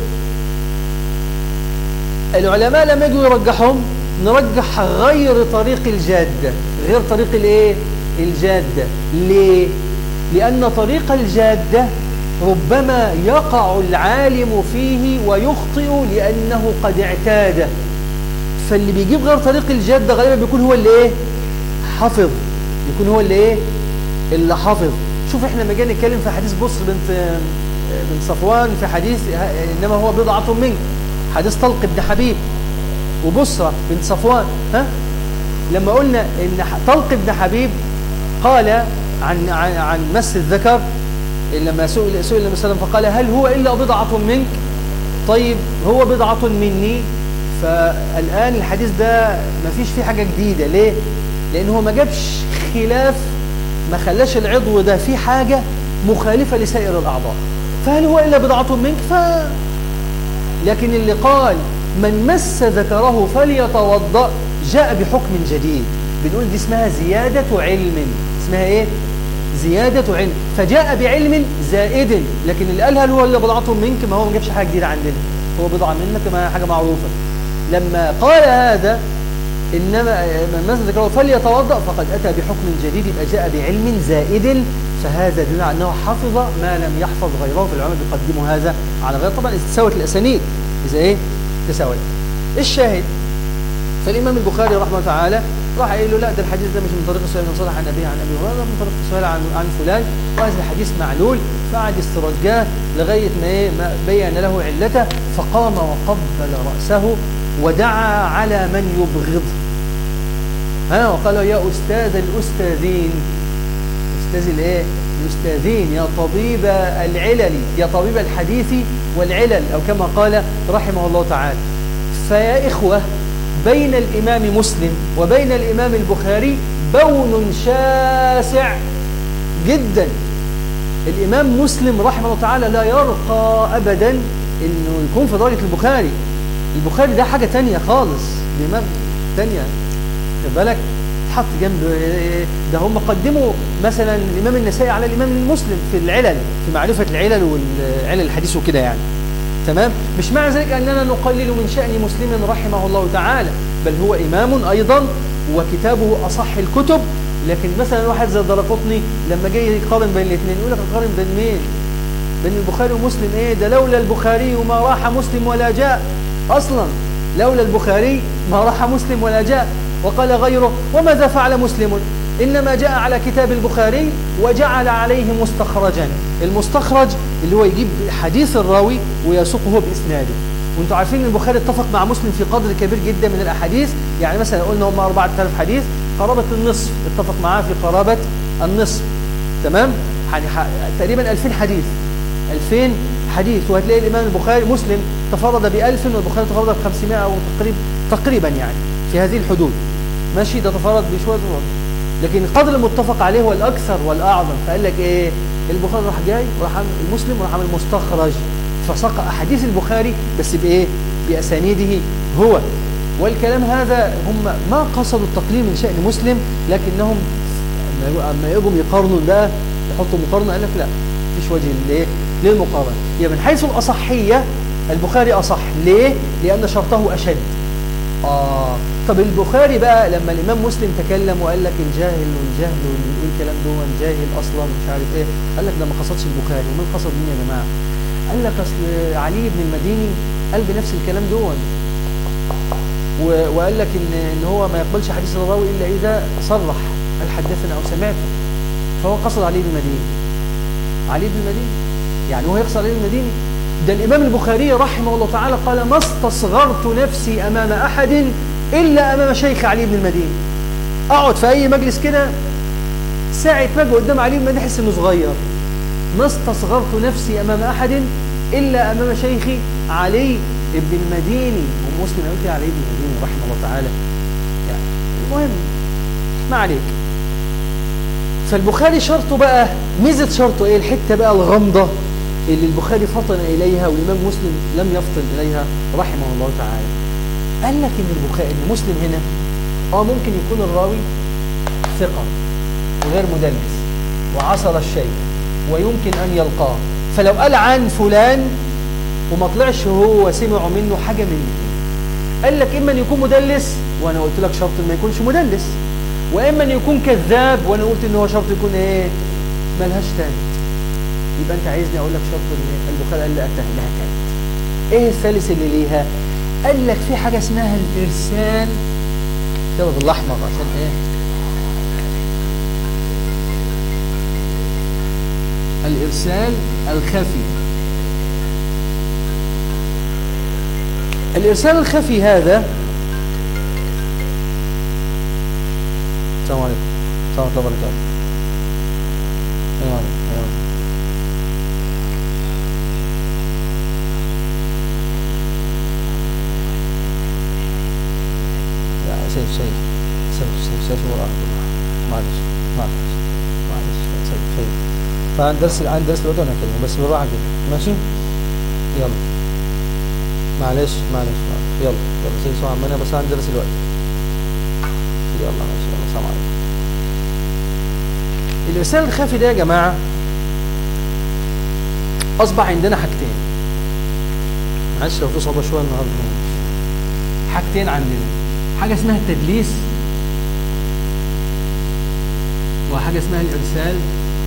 العلماء لما يجوا يرجحهم نرجح غير طريق الجاده غير طريق الايه الجاده ليه لأن طريق الجادة ربما يقع العالم فيه ويخطئ لأنه قد اعتاده فاللي بيجيب غير طريق الجادة غالبا بيكون هو اللي ايه حفظ يكون هو اللي ايه اللي حفظ شوف احنا لما جينا نتكلم في حديث بصر بنت بنت صفوان في حديث انما هو بضعة منك حديث طلق بن حبيب وبصرة بنت صفوان ها لما قلنا ان طلق بن حبيب قال عن عن, عن مس الذكر لما سئل سئل النبي صلى الله عليه وسلم فقال هل هو إلا بضعة منك طيب هو بضعة مني فالآن الحديث ده ما فيش فيه حاجة جديدة ليه لأن هو ما جابش خلاف ما خلاش العضو ده فيه حاجة مخالفة لسائر الأعضاء فهل هو إلا بضعة منك ف... لكن اللي قال من مس ذكره فليتوضأ جاء بحكم جديد بنقول دي اسمها زيادة علم اسمها ايه زيادة علم فجاء بعلم زائد لكن اللي قالها هو اللي بضعته منك ما هو ما جابش حاجة جديدة عندنا هو بضعة منك ما حاجة معروفة لما قال هذا إنما من مثل ذكره فليتوضأ فقد أتى بحكم جديد يبقى جاء بعلم زائد فهذا دل على أنه حفظ ما لم يحفظ غيره في العلماء بيقدموا هذا على غير طبعا تساوت الأسانيد إذا إيه تساوت الشاهد فالإمام البخاري رحمه الله تعالى راح قايل له لا ده الحديث ده مش من طريق سهيل بن صالح عن أبيه عن أبي هريرة من طريق سهيل عن, عن فلان وهذا الحديث معلول فقعد يسترجاه لغاية ما, إيه ما بين له علته فقام وقبل رأسه ودعا على من يبغض ها وقال يا أستاذ الأستاذين أستاذ الإيه الأستاذين يا طبيب العلل يا طبيب الحديث والعلل أو كما قال رحمه الله تعالى فيا إخوة بين الإمام مسلم وبين الإمام البخاري بون شاسع جدا الإمام مسلم رحمه الله تعالى لا يرقى أبدا أنه يكون في درجة البخاري البخاري ده حاجة تانية خالص الإمام تانية خد بالك حط جنب ده هم قدموا مثلا الإمام النسائي على الإمام المسلم في العلل في معرفة العلل والعلل الحديث وكده يعني تمام مش معنى ذلك أننا نقلل من شأن مسلم رحمه الله تعالى بل هو إمام أيضا وكتابه أصح الكتب لكن مثلا واحد زي درقطني لما جاي يقارن بين الاثنين يقول لك اقارن بين مين بين البخاري ومسلم ايه ده لولا البخاري ما راح مسلم ولا جاء اصلا لولا البخاري ما راح مسلم ولا جاء وقال غيره وماذا فعل مسلم إنما جاء على كتاب البخاري وجعل عليه مستخرجا المستخرج اللي هو يجيب حديث الراوي ويسوقه بإسناده وانتوا عارفين ان البخاري اتفق مع مسلم في قدر كبير جدا من الأحاديث يعني مثلا قلنا هم 4000 حديث قرابة النصف اتفق معاه في قرابة النصف تمام يعني تقريبا 2000 حديث 2000 حديث وهتلاقي الإمام البخاري مسلم تفرد ب 1000 والبخاري تفرد ب 500 أو تقريبا تقريبا يعني في هذه الحدود ماشي ده تفرد بشوية لكن القدر المتفق عليه هو الأكثر والأعظم فقال لك إيه البخاري راح جاي وراح عامل المسلم وراح عامل مستخرج فساق أحاديث البخاري بس بإيه بأسانيده هو والكلام هذا هم ما قصدوا التقليل من شأن مسلم لكنهم أما يجوا يقارنوا ده يحطوا مقارنة قال لك لا مفيش وجه ليه للمقارنة يعني من حيث الأصحية البخاري أصح ليه لأن شرطه أشد آه طب البخاري بقى لما الإمام مسلم تكلم وقال لك الجاهل والجهل واللي الكلام دون جاهل أصلا مش عارف إيه قال لك ده ما قصدش البخاري ومن قصد مين يا جماعة قال لك أصل علي بن المديني قال بنفس الكلام دون وقال لك إن, إن هو ما يقبلش حديث الراوي إلا إذا صرح هل حدثنا أو سمعته فهو قصد علي بن المديني علي بن المديني يعني هو يقصد علي بن المديني ده الإمام البخاري رحمه الله تعالى قال ما استصغرت نفسي أمام أحد إلا أمام شيخ علي بن المديني أقعد في أي مجلس كده ساعة ما قدام علي بن المديني أحس إنه صغير ما استصغرت نفسي أمام أحد إلا أمام شيخي علي بن المديني ومسلم قلت علي بن المديني رحمه الله تعالى يعني المهم ما عليك فالبخاري شرطه بقى ميزة شرطه ايه الحتة بقى الغامضة اللي البخاري فطن إليها والإمام مسلم لم يفطن إليها رحمه الله تعالى قال لك إن البخاري إن مسلم هنا اه ممكن يكون الراوي ثقة وغير مدلس وعصر الشيء ويمكن أن يلقاه فلو قال عن فلان وما طلعش هو سمعوا منه حاجة من الاثنين قال لك إما أن يكون مدلس وأنا قلت لك شرط ما يكونش مدلس وإما أن يكون كذاب وأنا قلت إن هو شرط يكون إيه ملهاش تاني يبقى أنت عايزني أقول لك شرط البخاري قال لي أتاه لها كانت إيه الثالث اللي ليها قال لك في حاجة اسمها الإرسال كده بالأحمر عشان إيه الإرسال الخفي الإرسال الخفي هذا السلام عليكم السلام الله وبركاته أيوة أيوة لا سيف سيف سيف سيف سيف وراء معلش معلش معلش سيف سيف فعن درس عن درس الوضع أنا أكلمه بس بالراحة كده ماشي يلا معلش معلش معلش يلا يلا سيف سواء عمنا بس عن درس الوقت يلا ماشي يلا السلام عليكم الإرسال الخفي ده يا جماعة أصبح عندنا حاجتين معلش لو في صعوبة شوية النهاردة حاجتين عندنا حاجة اسمها التدليس وحاجة اسمها الإرسال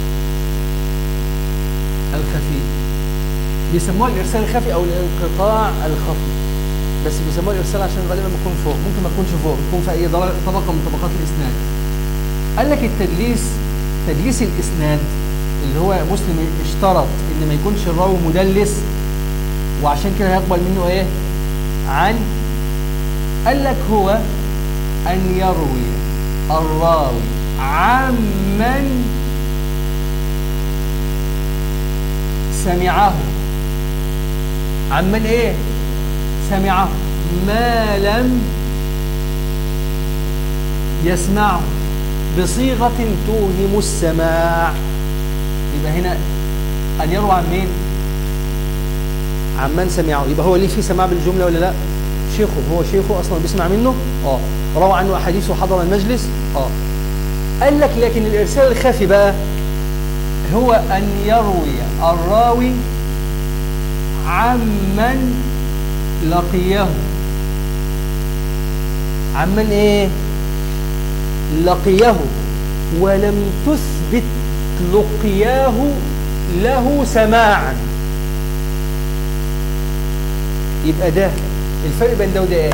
الخفي بيسموها الإرسال الخفي أو الانقطاع الخفي بس بيسموها الإرسال عشان غالبا بيكون فوق ممكن ما يكونش فوق بيكون في أي طبقة من طبقات الإسناد قال لك التدليس تدليس الإسناد اللي هو مسلم اشترط ان ما يكونش الراوي مدلس وعشان كده هيقبل منه ايه عن قال لك هو ان يروي الراوي عمن سمعه عمن ايه سمعه ما لم يسمعه بصيغة توهم السماع يبقى هنا أن يروى عن مين عن من سمعه يبقى هو ليه في سماع بالجملة ولا لا شيخه هو شيخه أصلا بيسمع منه اه روى عنه أحاديث وحضر المجلس اه قال لك لكن الإرسال الخفي بقى هو أن يروي الراوي عمن لقيه عمن ايه لقيه ولم تثبت لقياه له سماعا يبقى ده الفرق بين ده وده ايه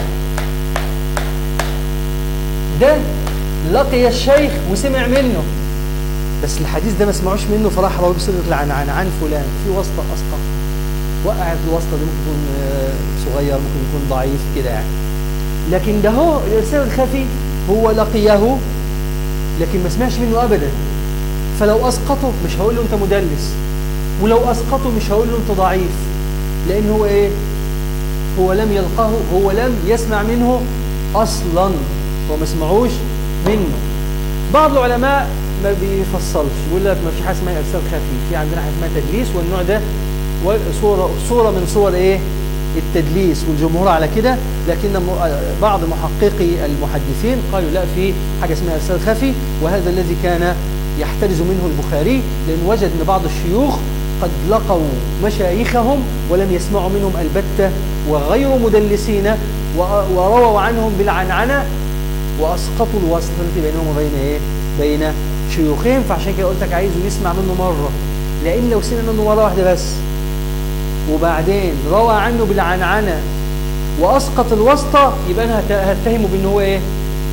ده لقي الشيخ وسمع منه بس الحديث ده ما سمعوش منه فراح راوي بصيغه العنعن عن فلان في واسطه اسقط وقع في الواسطه دي ممكن يكون صغير ممكن يكون ضعيف كده يعني لكن ده هو الارسال الخفي هو لقيه لكن ما سمعش منه ابدا فلو اسقطه مش هقول له انت مدلس ولو اسقطه مش هقول له انت ضعيف لان هو ايه هو لم يلقاه هو لم يسمع منه اصلا هو ما سمعوش منه بعض العلماء ما بيفصلش يقول لك ما في حاجه اسمها ارسال خفي في عندنا حاجه اسمها تدليس والنوع ده صوره صوره من صور ايه التدليس والجمهور على كده لكن م- بعض محققي المحدثين قالوا لا في حاجه اسمها ارسال خفي وهذا الذي كان يحترز منه البخاري لان وجد ان بعض الشيوخ قد لقوا مشايخهم ولم يسمعوا منهم البته وغير مدلسين و- ورووا عنهم بالعنعنه واسقطوا الوصل التي بينهم وبين ايه بين شيوخهم فعشان كده قلت لك عايزه يسمع منه مره لان لو سمع منه مره واحده بس وبعدين روى عنه بالعنعنه واسقط الواسطه يبقى انا هت- هتهمه بان هو ايه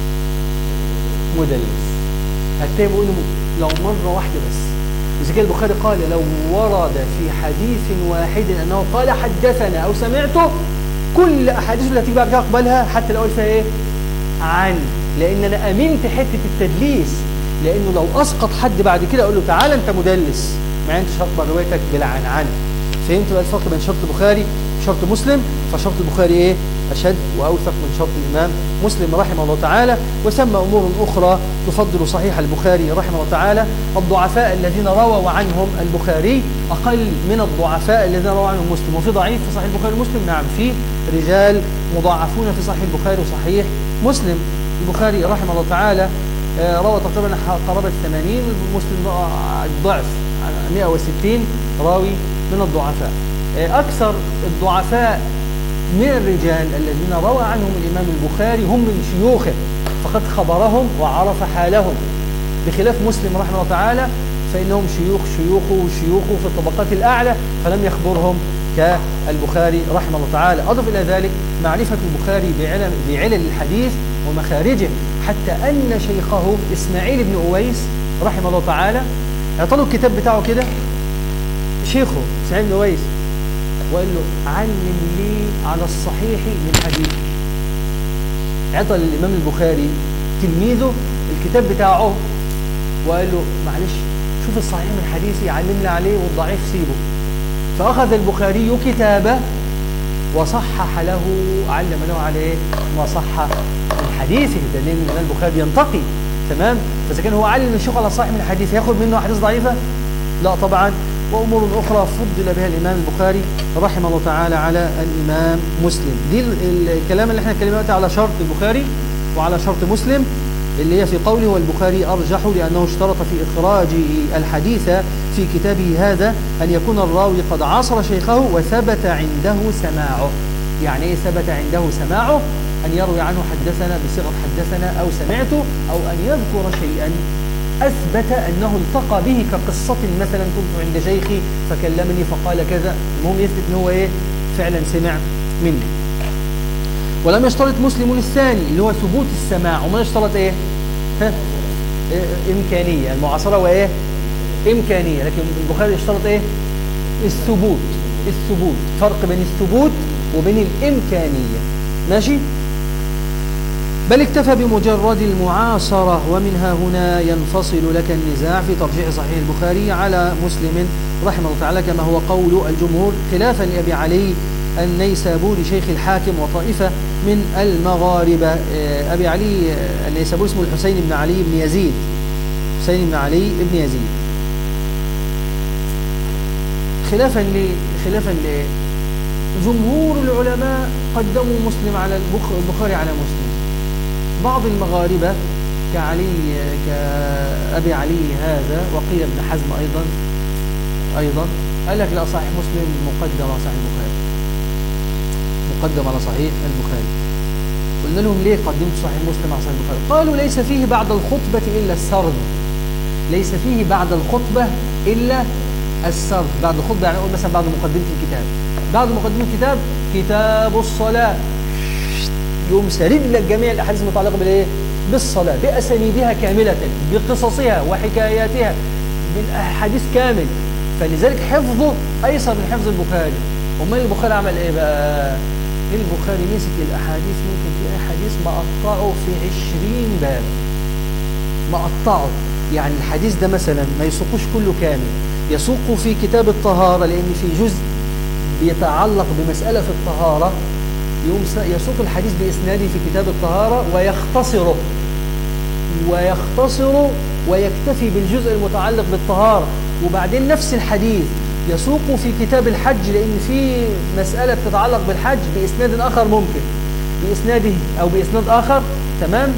مدلس هتهمه انه لو مره واحده بس إذا كان البخاري قال لو ورد في حديث واحد أنه قال حدثنا أو سمعته كل أحاديث التي بعد كده أقبلها حتى لو قال فيها إيه عن لأن أنا أمنت حتة التدليس لأنه لو أسقط حد بعد كده أقول له تعالى أنت مدلس ما أنت شرط روايتك بالعنعنة فهمت بقى الفرق بين شرط البخاري وشرط مسلم فشرط البخاري إيه أشد وأوثق من شرط الإمام مسلم رحمه الله تعالى وسمى أمور أخرى تفضل صحيح البخاري رحمه الله تعالى الضعفاء الذين رووا عنهم البخاري أقل من الضعفاء الذين رووا عنهم مسلم وفي ضعيف في صحيح البخاري ومسلم نعم في رجال مضاعفون في صحيح البخاري وصحيح مسلم البخاري رحمه الله تعالى آه، روى تقريبا قرابة 80 مسلم روى ضعف 160 راوي من الضعفاء آه، أكثر الضعفاء من الرجال الذين روى عنهم الإمام البخاري هم من شيوخه فقد خبرهم وعرف حالهم بخلاف مسلم رحمه الله تعالى فإنهم شيوخ شيوخه وشيوخه في الطبقات الأعلى فلم يخبرهم كالبخاري رحمه الله تعالى أضف إلى ذلك معرفة البخاري بعلل, بعلل الحديث ومخارجه حتى أن شيخه إسماعيل بن أويس رحمه الله تعالى اعطوا الكتاب بتاعه كده شيخه إسماعيل بن أويس وقال له علم لي على الصحيح من حديث عطى للإمام البخاري تلميذه الكتاب بتاعه وقال له معلش شوف الصحيح من حديثي علمنا عليه والضعيف سيبه فأخذ البخاري كتابه وصحح له علم له عليه ما صح من حديثه ده لأن الإمام البخاري ينتقي تمام فإذا كان هو علم الشيخ على الصحيح من الحديث ياخد منه أحاديث ضعيفة لا طبعا وأمور أخرى فضل بها الإمام البخاري رحمه الله تعالى على الإمام مسلم دي ال- ال- الكلام اللي احنا اتكلمنا دلوقتي على شرط البخاري وعلى شرط مسلم اللي هي في قوله والبخاري أرجح لأنه اشترط في إخراجه الحديث في كتابه هذا أن يكون الراوي قد عاصر شيخه وثبت عنده سماعه يعني إيه ثبت عنده سماعه أن يروي عنه حدثنا بصيغة حدثنا أو سمعته أو أن يذكر شيئا أثبت أنه التقى به كقصة مثلا كنت عند شيخي فكلمني فقال كذا المهم يثبت أنه هو إيه فعلا سمع مني ولم يشترط مسلم الثاني اللي هو ثبوت السماع وما يشترط إيه ها؟ إيه إمكانية المعاصرة وإيه إمكانية لكن البخاري يشترط إيه الثبوت الثبوت فرق بين الثبوت وبين الإمكانية ماشي بل اكتفى بمجرد المعاصرة ومنها هنا ينفصل لك النزاع في ترجيح صحيح البخاري على مسلم رحمه الله تعالى كما هو قول الجمهور خلافا لأبي علي النيسابوري شيخ الحاكم وطائفة من المغاربة آه، أبي علي آه، النيسابوري اسمه الحسين بن علي بن يزيد حسين بن علي بن يزيد خلافا ل خلافا ل جمهور العلماء قدموا مسلم على البخ- البخاري على مسلم بعض المغاربة كعلي كأبي علي هذا وقيل ابن حزم أيضا أيضا قال لك لا صحيح مسلم مقدم على صحيح البخاري مقدم على صحيح البخاري قلنا لهم ليه قدمت صحيح مسلم على صحيح البخاري قالوا ليس فيه بعد الخطبة إلا السرد ليس فيه بعد الخطبة إلا السرد بعد الخطبة يعني نقول مثلا بعد مقدمة الكتاب بعد مقدمة الكتاب كتاب الصلاة يقوم سرد لك جميع الاحاديث المتعلقه بالايه بالصلاه باسانيدها كامله بقصصها وحكاياتها بالاحاديث كامل فلذلك حفظه ايسر من حفظ البخاري امال البخاري عمل ايه بقى البخاري مسك الاحاديث ممكن في احاديث مقطعه في 20 باب مقطعه يعني الحديث ده مثلا ما يسوقوش كله كامل يسوقه في كتاب الطهاره لان في جزء بيتعلق بمساله في الطهاره يقوم س- يسوق الحديث بإسناده في كتاب الطهارة ويختصره ويختصر ويكتفي بالجزء المتعلق بالطهارة وبعدين نفس الحديث يسوق في كتاب الحج لأن في مسألة تتعلق بالحج بإسناد آخر ممكن بإسناده أو بإسناد آخر تمام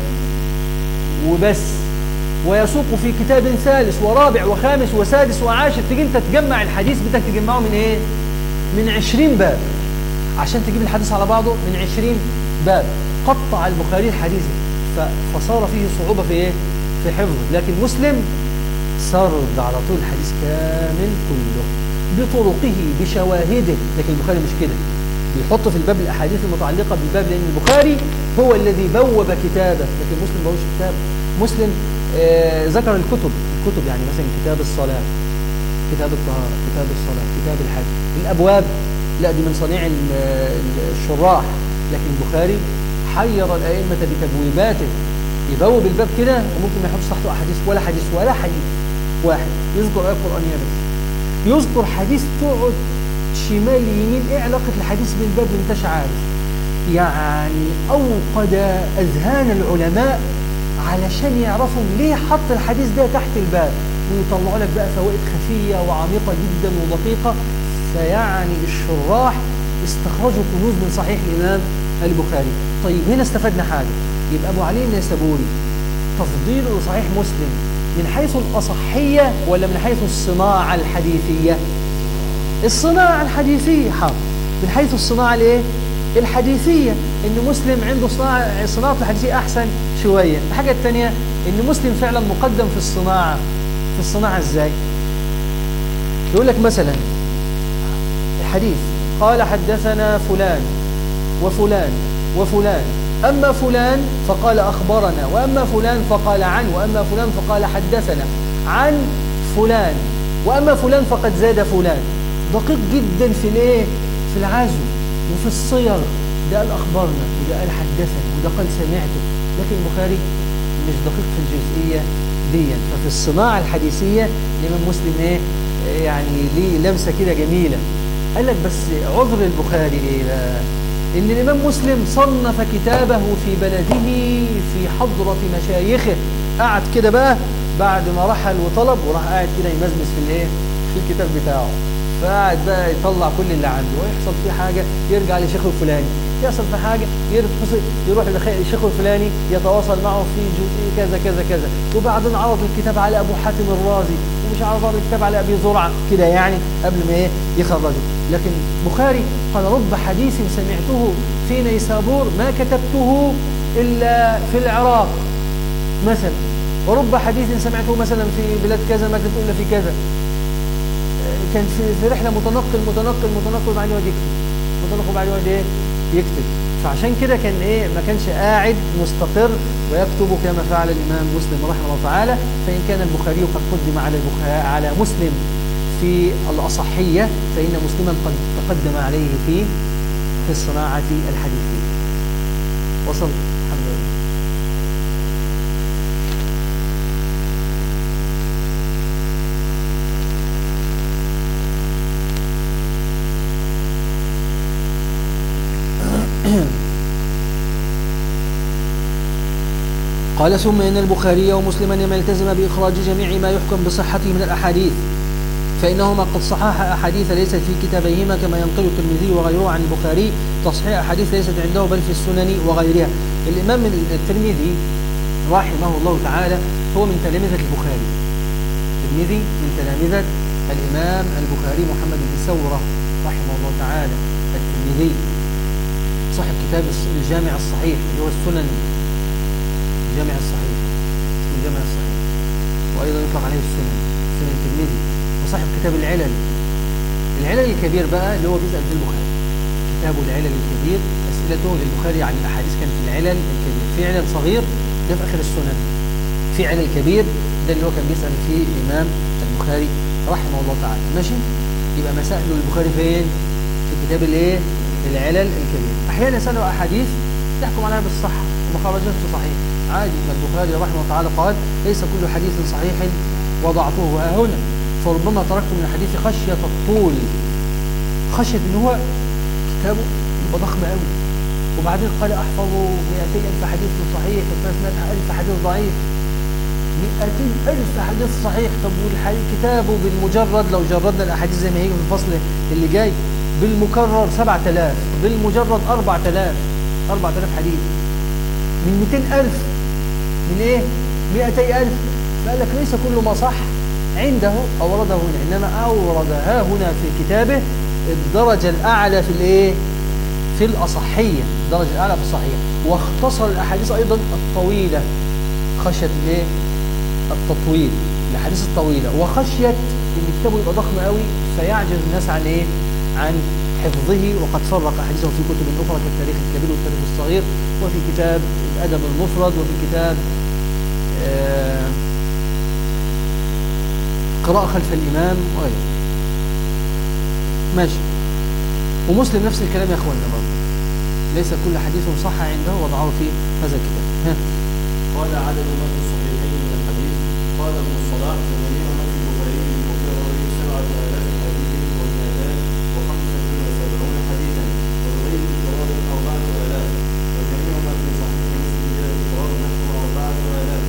وبس ويسوق في كتاب ثالث ورابع وخامس وسادس وعاشر تيجي انت تجمع الحديث بدك تجمعه من ايه من عشرين باب عشان تجيب الحديث على بعضه من عشرين باب قطع البخاري الحديث فصار فيه صعوبة في ايه في حفظه لكن مسلم سرد على طول الحديث كامل كله بطرقه بشواهده لكن البخاري مش كده بيحط في الباب الأحاديث المتعلقة بالباب لأن البخاري هو الذي بوب كتابه لكن مسلم بوش كتابه مسلم آه ذكر الكتب الكتب يعني مثلا كتاب الصلاة كتاب الطهارة كتاب الصلاة كتاب الحج الأبواب لا دي من صنيع الشراح لكن البخاري حير الأئمة بتبويباته يبوب الباب كده وممكن ما يحطش تحته أحاديث ولا حديث ولا حديث واحد يذكر آية قرآنية بس يذكر حديث تقعد شمال يمين ايه علاقة الحديث بالباب انتش عارف يعني أوقد أذهان العلماء علشان يعرفوا ليه حط الحديث ده تحت الباب ويطلعوا لك بقى فوائد خفية وعميقة جدا ودقيقة فيعني الشراح استخرجوا كنوز من صحيح الإمام البخاري طيب هنا استفدنا حاجة يبقى أبو علي النيسابوري تفضيله لصحيح مسلم من حيث الأصحية ولا من حيث الصناعة الحديثية الصناعة الحديثية حاضر من حيث الصناعة الايه الحديثية ان مسلم عنده صناعة صناعة الحديثية احسن شوية الحاجة الثانية ان مسلم فعلا مقدم في الصناعة في الصناعة ازاي يقول لك مثلا الحديث قال حدثنا فلان وفلان وفلان أما فلان فقال أخبرنا وأما فلان فقال عن وأما فلان فقال حدثنا عن فلان وأما فلان فقد زاد فلان دقيق جدا في الايه في العزو وفي الصيغ ده قال أخبرنا وده قال حدثنا وده قال سمعته لكن البخاري مش دقيق في الجزئية دي ففي الصناعة الحديثية الإمام مسلم ايه يعني ليه لمسة كده جميلة قال لك بس عذر البخاري ايه بقى ان الامام مسلم صنف كتابه في بلده في حضرة مشايخه قعد كده بقى بعد ما رحل وطلب وراح قاعد كده يمزمز في الايه في الكتاب بتاعه فقعد بقى يطلع كل اللي عنده ويحصل فيه حاجة يرجع لشيخه الفلاني يحصل في حاجة يروح للشيخ الفلاني يتواصل معه في جزء كذا كذا كذا وبعدين عرض الكتاب على أبو حاتم الرازي ومش عرض الكتاب على أبي زرعة كده يعني قبل ما ايه يخرجه لكن بخاري قال رب حديث سمعته في نيسابور ما كتبته إلا في العراق مثلا ورب حديث سمعته مثلا في بلاد كذا ما كتبته إلا في كذا كان في, في رحلة متنقل متنقل متنقل وبعدين يقعد يكتب متنقل وبعدين يقعد ايه يكتب فعشان كده كان ايه ما كانش قاعد مستقر ويكتب كما فعل الإمام مسلم رحمه الله تعالى فإن كان البخاري قد قدم على البخاري على مسلم في الأصحية فإن مسلما قد تقدم عليه في في الصناعة الحديثية وصل الحمد لله قال ثم إن البخاري ومسلما لما التزم بإخراج جميع ما يحكم بصحته من الأحاديث فإنهما قد صحح أحاديث ليست في كتابيهما كما ينقل الترمذي وغيره عن البخاري تصحيح أحاديث ليست عنده بل في السنن وغيرها الإمام الترمذي رحمه الله تعالى هو من تلامذة البخاري الترمذي من تلامذة الإمام البخاري محمد بن ثورة رحمه الله تعالى الترمذي صاحب كتاب الجامع الصحيح اللي هو السنن الجامع الصحيح اسمه الجامع الصحيح وأيضا يطلق عليه السنن سنن الترمذي وصاحب كتاب العلل العلل الكبير بقى اللي هو بيسأل في البخاري كتاب العلل الكبير أسئلته للبخاري عن الأحاديث كانت في العلل الكبير في علل صغير ده في آخر السنن في علل كبير ده اللي هو كان بيسأل فيه الإمام البخاري رحمه الله تعالى ماشي يبقى مسائل البخاري فين في كتاب الايه العلل الكبير احيانا يسالوا احاديث يحكم عليها بالصحه وما خرجتش صحيح عادي ما البخاري رحمه الله تعالى قال ليس كل حديث صحيح وضعته ها هنا فربما تركت من الحديث خشيه الطول خشيه ان هو كتابه يبقى ضخم قوي وبعدين قال احفظ 200 الف حديث صحيح و300 الف حديث ضعيف مئتين ألف حديث صحيح طب والحديث كتابه بالمجرد لو جردنا الأحاديث زي ما هي في الفصل اللي جاي بالمكرر 7000 بالمجرد 4000 4000 حديث من 200000 من ايه 200000 فقال لك ليس كل ما صح عنده أورده هنا إنما أورد ها هنا في كتابه الدرجة الأعلى في الايه في الأصحية الدرجة الأعلى في الصحيح واختصر الأحاديث أيضا الطويلة خشية الايه التطويل الأحاديث الطويلة وخشية إن كتابه يبقى ضخم قوي فيعجز الناس عن إيه عن حفظه وقد فرق أحاديثه في كتب أخرى كالتاريخ الكبير والتاريخ الصغير وفي كتاب الأدب المفرد وفي كتاب آه قراءة خلف الإمام وغيره ماشي ومسلم نفس الكلام يا أخوانا برضه ليس كل حديث صح عنده وضعه في هذا الكتاب ها. قال عدد ما في الصحيحين من الحديث قال ابن الصلاح وجميع ما في البخاري وغيره سبعة آلاف حديث وزيادات وخمسة وسبعون حديثا وغير تكرار أربعة آلاف وجميع ما في صحيح مسلم بلا تكرار نحو أربعة آلاف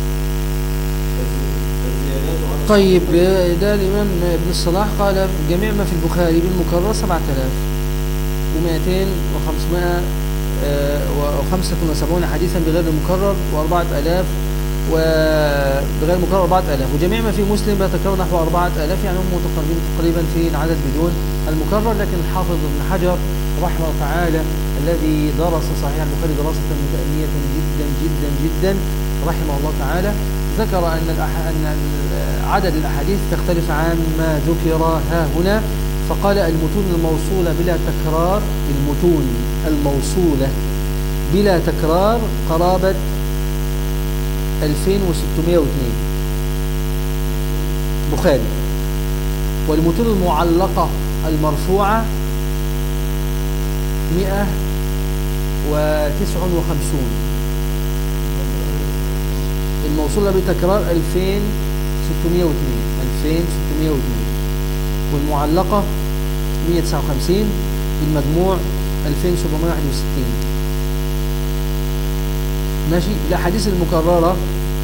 فالزيادات على طيب ده الإمام ابن الصلاح قال جميع ما في البخاري بالمكرر 7000 و200 و500 و75 حديثا بغير المكرر و4000 وبغير المكرر 4000 وجميع ما في مسلم يتكرر نحو 4000 يعني هم متقاربين تقريبا في العدد بدون المكرر لكن الحافظ ابن حجر رحمه الله تعالى الذي درس صحيح البخاري دراسة متأنية جدا جدا جدا رحمه الله تعالى ذكر أن, الأح... أن ال- عدد الأحاديث تختلف عما ذكر ها هنا فقال المتون الموصولة بلا تكرار المتون الموصولة بلا تكرار قرابة 2602 بخاري والمتون المعلقة المرفوعة 159 الموصولة بتكرار 2602 2602 والمعلقة 159 المجموع 2761 ماشي الأحاديث المكررة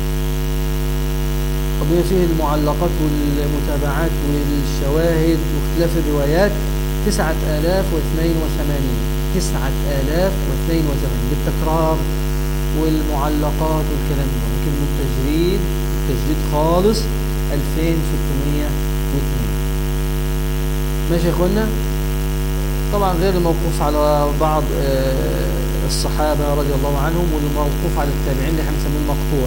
وبما فيه المعلقات والمتابعات والشواهد واختلاف الروايات 9082 9082 بالتكرار والمعلقات والكلام ده لكن التجريد التجريد خالص 2602 ماشي يا اخوانا طبعا غير الموقوف على بعض آه، الصحابة رضي الله عنهم والموقوف على التابعين اللي احنا بنسميه المقطوع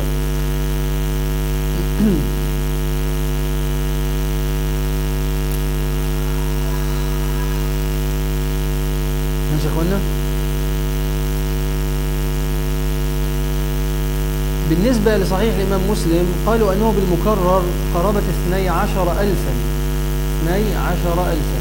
ماشي يا اخوانا بالنسبة لصحيح الإمام مسلم قالوا أنه بالمكرر قرابة 12 ألفا 12 ألفا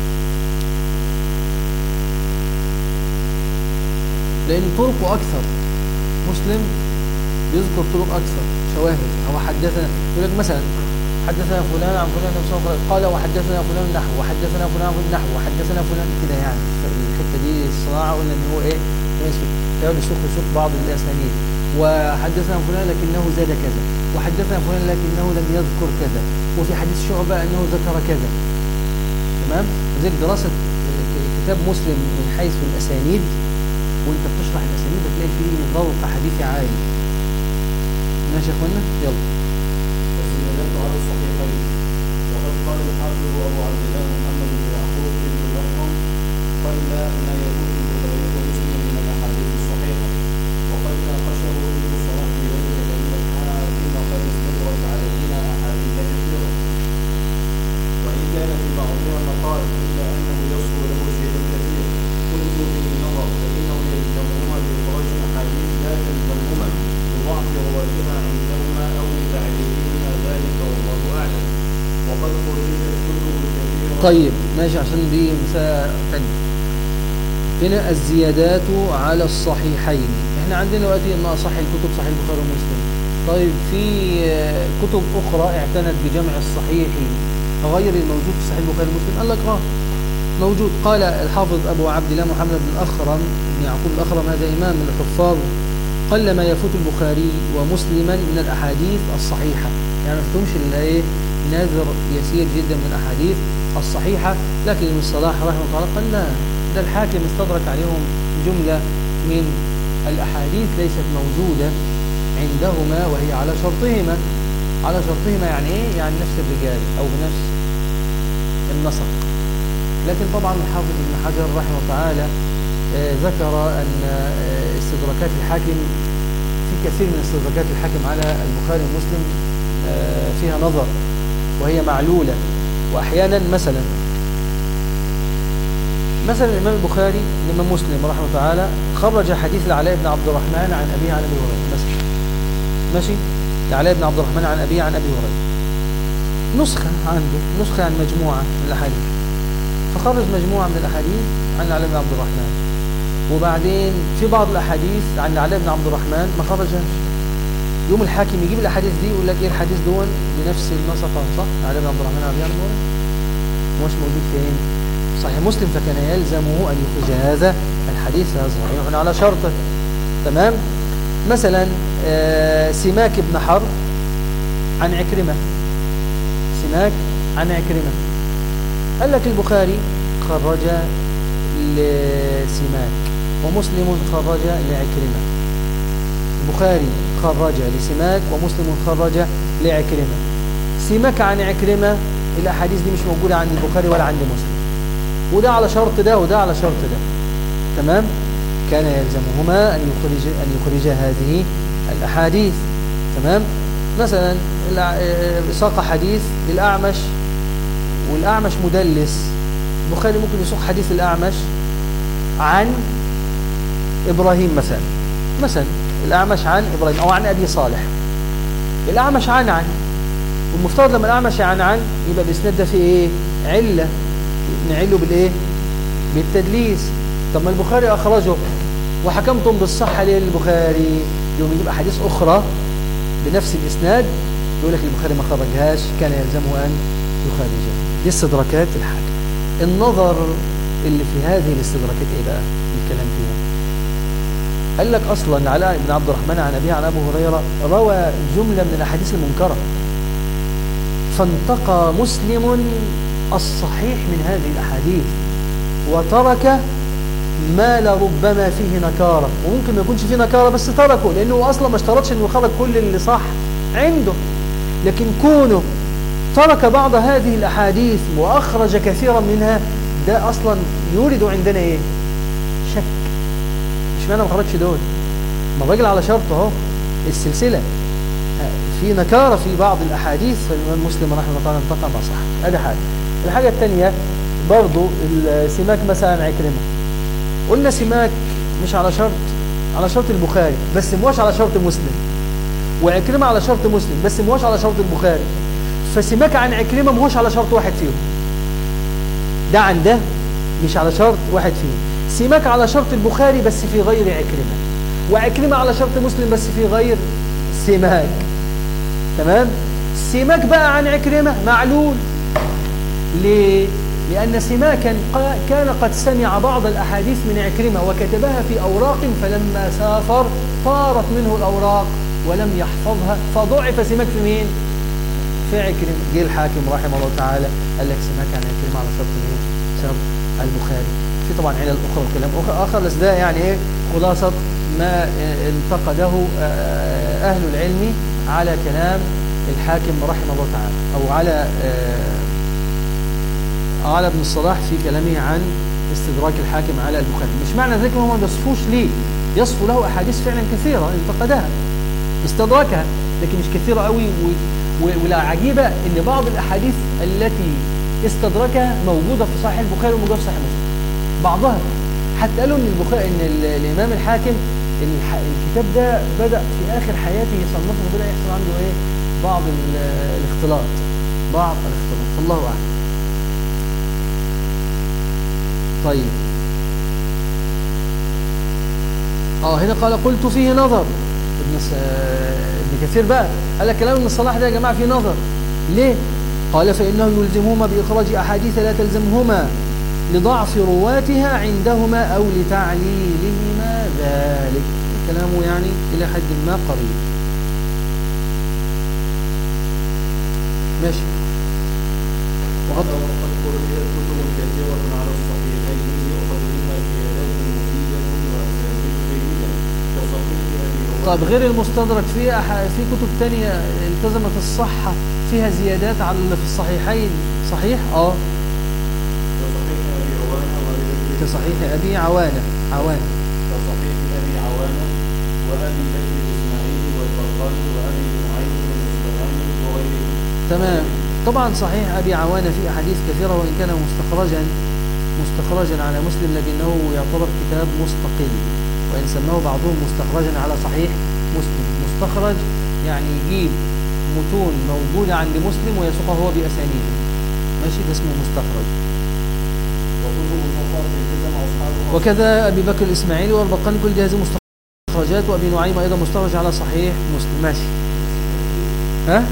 لأن طرقه أكثر مسلم بيذكر طرق أكثر شواهد هو حدثنا يقول لك مثلا حدثنا فلان عن فلان عن فلان قال وحدثنا فلان نحو وحدثنا فلان عن نحو وحدثنا فلان كده يعني الحته دي الصراحه قلنا ان هو ايه يقعد يسوق يسوق بعض الاسانيد وحدثنا فلان لكنه زاد كذا وحدثنا فلان لكنه لم يذكر كذا وفي حديث شعبه انه ذكر كذا تمام لذلك دراسه كتاب مسلم من حيث الاسانيد وانت بتشرح الاسانيد هتلاقي فيه ذوق حديثي عالي ماشي يا اخوانا يلا والزيادات على الصحيحين وقد قال الحافظ ابو عبد الله محمد بن يعقوب بن الرحم قل ما يكون البخاري ومسلم من الاحاديث الصحيحه وقد ناقشه ابن الصلاح في ذلك لان الحاكم قد استدرك علينا احاديث كثيره وان كان في بعضها مقال الا انه يصل له شيء كثير قلت به النظر فانه يلزمهما باخراج احاديث لا تلزمهما لضعف رواتها عندهما او لتعليلهما ذلك والله اعلم وقد خرجت كتب كثيره طيب ماشي عشان دي مساء تانية هنا الزيادات على الصحيحين احنا عندنا دلوقتي ان اصح الكتب صحيح البخاري ومسلم طيب في آه، كتب اخرى اعتنت بجمع الصحيح غير الموجود في صحيح البخاري ومسلم قال لك اه موجود قال الحافظ ابو عبد الله محمد بن الاخرم بن يعقوب الاخرم هذا امام من الحفاظ قل ما يفوت البخاري ومسلما من الأحاديث الصحيحة يعني ما فتهمش إلا إيه نادر يسير جدا من الأحاديث الصحيحة لكن ابن الصلاح رحمه الله قال لا ده الحاكم استدرك عليهم جملة من الأحاديث ليست موجودة عندهما وهي على شرطهما على شرطهما يعني إيه؟ يعني نفس الرجال أو بنفس النسق لكن طبعا الحافظ ابن حجر رحمه الله تعالى آه، ذكر أن آه، استدراكات الحاكم في كثير من استدراكات الحاكم على البخاري ومسلم آه، فيها نظر وهي معلولة وأحيانا مثلا مثلا الإمام البخاري الإمام مسلم رحمه الله تعالى خرج حديث لعلاء بن عبد الرحمن عن أبيه عن أبي هريرة مثلا ماشي لعلاء بن عبد الرحمن عن أبيه عن أبي هريرة نسخة عنده نسخة عن مجموعة من الأحاديث فخرج مجموعة من الأحاديث عن علاء بن عبد الرحمن وبعدين في بعض الأحاديث عن علاء بن عبد الرحمن ما خرجهاش يوم الحاكم يجيب الأحاديث دي يقول لك إيه الحديث دون بنفس النسقة صح علاء بن عبد الرحمن عن أبي عن أبي هريرة مش موجود فين صحيح مسلم فكان يلزمه أن يخرج هذا الحديث هذا صحيح على شرطه تمام مثلا آه، سماك بن حرب عن عكرمة سماك عن عكرمة قال لك البخاري خرج لسماك ومسلم خرج لعكرمة البخاري خرج لسماك ومسلم خرج لعكرمة سماك عن عكرمة الأحاديث دي مش موجودة عند البخاري ولا عند مسلم وده على شرط ده وده على شرط ده تمام كان يلزمهما أن يخرج أن يخرج هذه الأحاديث تمام مثلا الع- ساق حديث الأعمش والأعمش مدلس البخاري ممكن يسوق حديث الأعمش عن إبراهيم مثلا مثلا الأعمش عن إبراهيم أو عن أبي صالح الأعمش عن عن والمفترض لما الأعمش عن عن يبقى الإسناد ده فيه إيه علة نعله بالإيه بالتدليس طب ما البخاري أخرجه وحكمتم بالصحة ليه للبخاري يوم يجيب أحاديث أخرى بنفس الإسناد يقول لك البخاري ما خرجهاش كان يلزمه أن يخرجها دي استدراكات الحاكم النظر اللي في هذه الاستدراكات ايه بقى الكلام فيها قال لك اصلا علاء بن عبد الرحمن عن ابيه عن ابو هريره روى جمله من الاحاديث المنكره فانتقى مسلم الصحيح من هذه الاحاديث وترك ما لربما فيه نكاره وممكن ما يكونش فيه نكاره بس تركه لانه اصلا ما اشترطش انه يخرج كل اللي صح عنده لكن كونه ترك بعض هذه الأحاديث وأخرج كثيرا منها ده أصلا يورد عندنا إيه شك مش معنى ما خرجش دول ما الراجل على شرط اهو السلسلة في نكارة في بعض الأحاديث فالإمام مسلم رحمه الله تعالى انتقى ما صح هذا حاجة الحاجة الثانية برضو السماك مثلا عكرمة قلنا سماك مش على شرط على شرط البخاري بس مواش على شرط مسلم وعكرمة على شرط مسلم بس مواش على شرط البخاري فسماك عن عكرمة مهوش على شرط واحد فيهم ده عن ده مش على شرط واحد فيهم سماك على شرط البخاري بس في غير عكرمة وعكرمة على شرط مسلم بس في غير سماك تمام سماك بقى عن عكرمة معلول ليه؟ لأن سماكا قا- كان قد سمع بعض الأحاديث من عكرمة وكتبها في أوراق فلما سافر طارت منه الأوراق ولم يحفظها فضعف سماك في مين؟ في عكرمة جه الحاكم رحمه الله تعالى قال لك سماك عن عكرمة على شرط مين؟ شرط البخاري في طبعا علل أخرى وكلام أخر آخر بس ده يعني إيه خلاصة ما آه، انتقده آه، أهل العلم على كلام الحاكم رحمه الله تعالى أو على آه، على ابن الصلاح في كلامه عن استدراك الحاكم على البخاري مش معنى ذلك انه ما بيصفوش ليه يصفوا له احاديث فعلا كثيره انتقدها استدركها لكن مش كثيره قوي و- و- والعجيبه ان بعض الاحاديث التي استدركها موجوده في صحيح البخاري وموجوده في صحيح مسلم بعضها حتى قالوا ان البخاري ان ال- الامام الحاكم الح- الكتاب ده بدا في اخر حياته يصنفه وبدا يحصل عنده ايه بعض ال- الاختلاط بعض الاختلاط الله اعلم طيب اه هنا قال قلت فيه نظر ابن, س... ابن كثير بقى قال لك كلام ابن الصلاح ده يا جماعه فيه نظر ليه قال فانه يلزمهما باخراج احاديث لا تلزمهما لضعف رواتها عندهما او لتعليلهما ذلك كلامه يعني إلى حد ما قريب ماشي وقد وقد قرئت كتب كثيرة على الصحيحين يؤخذ منها زيادات مفيدة وأسانيد جيدة كصحيح أبي طيب غير المستدرك في أح- في كتب تانية التزمت الصحة فيها زيادات على اللي في الصحيحين صحيح اه كصحيح أبي عوانة وغيره كصحيح أبي عوانة عوانة كصحيح أبي عوانة وأبي بكر الإسماعيلي والبرقاني وأبي نعيم الإصبهاني وغيره تمام طبعا صحيح أبي عوانة في أحاديث كثيرة وإن كان مستخرجا مستخرجا على مسلم لكنه يعتبر كتاب مستقل وإن سماه بعضهم مستخرجا على صحيح مسلم مستخرج يعني يجيب متون موجودة عند مسلم ويسوقها هو بأسانيده ماشي ده اسمه مستخرج وكتب أخرى التزم أصحابها وكذا أبي بكر الإسماعيلي والبقاني كل دي هذه مستخرجات وأبي نعيم أيضا مستخرج على صحيح مسلم ماشي ها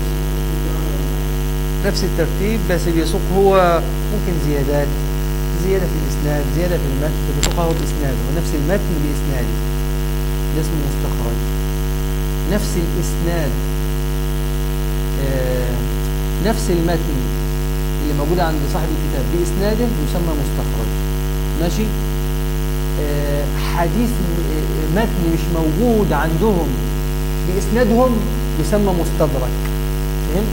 نفس الترتيب بس بيسوق هو ممكن زيادات زيادة في الإسناد زيادة في المتن بيسوقها هو بإسناده ونفس المتن بإسناده ده اسمه مستخرج نفس الإسناد آه نفس المتن اللي موجود عند صاحب الكتاب بإسناده يسمى مستخرج ماشي آه حديث م- متن مش موجود عندهم بإسنادهم يسمى مستدرك فهمت؟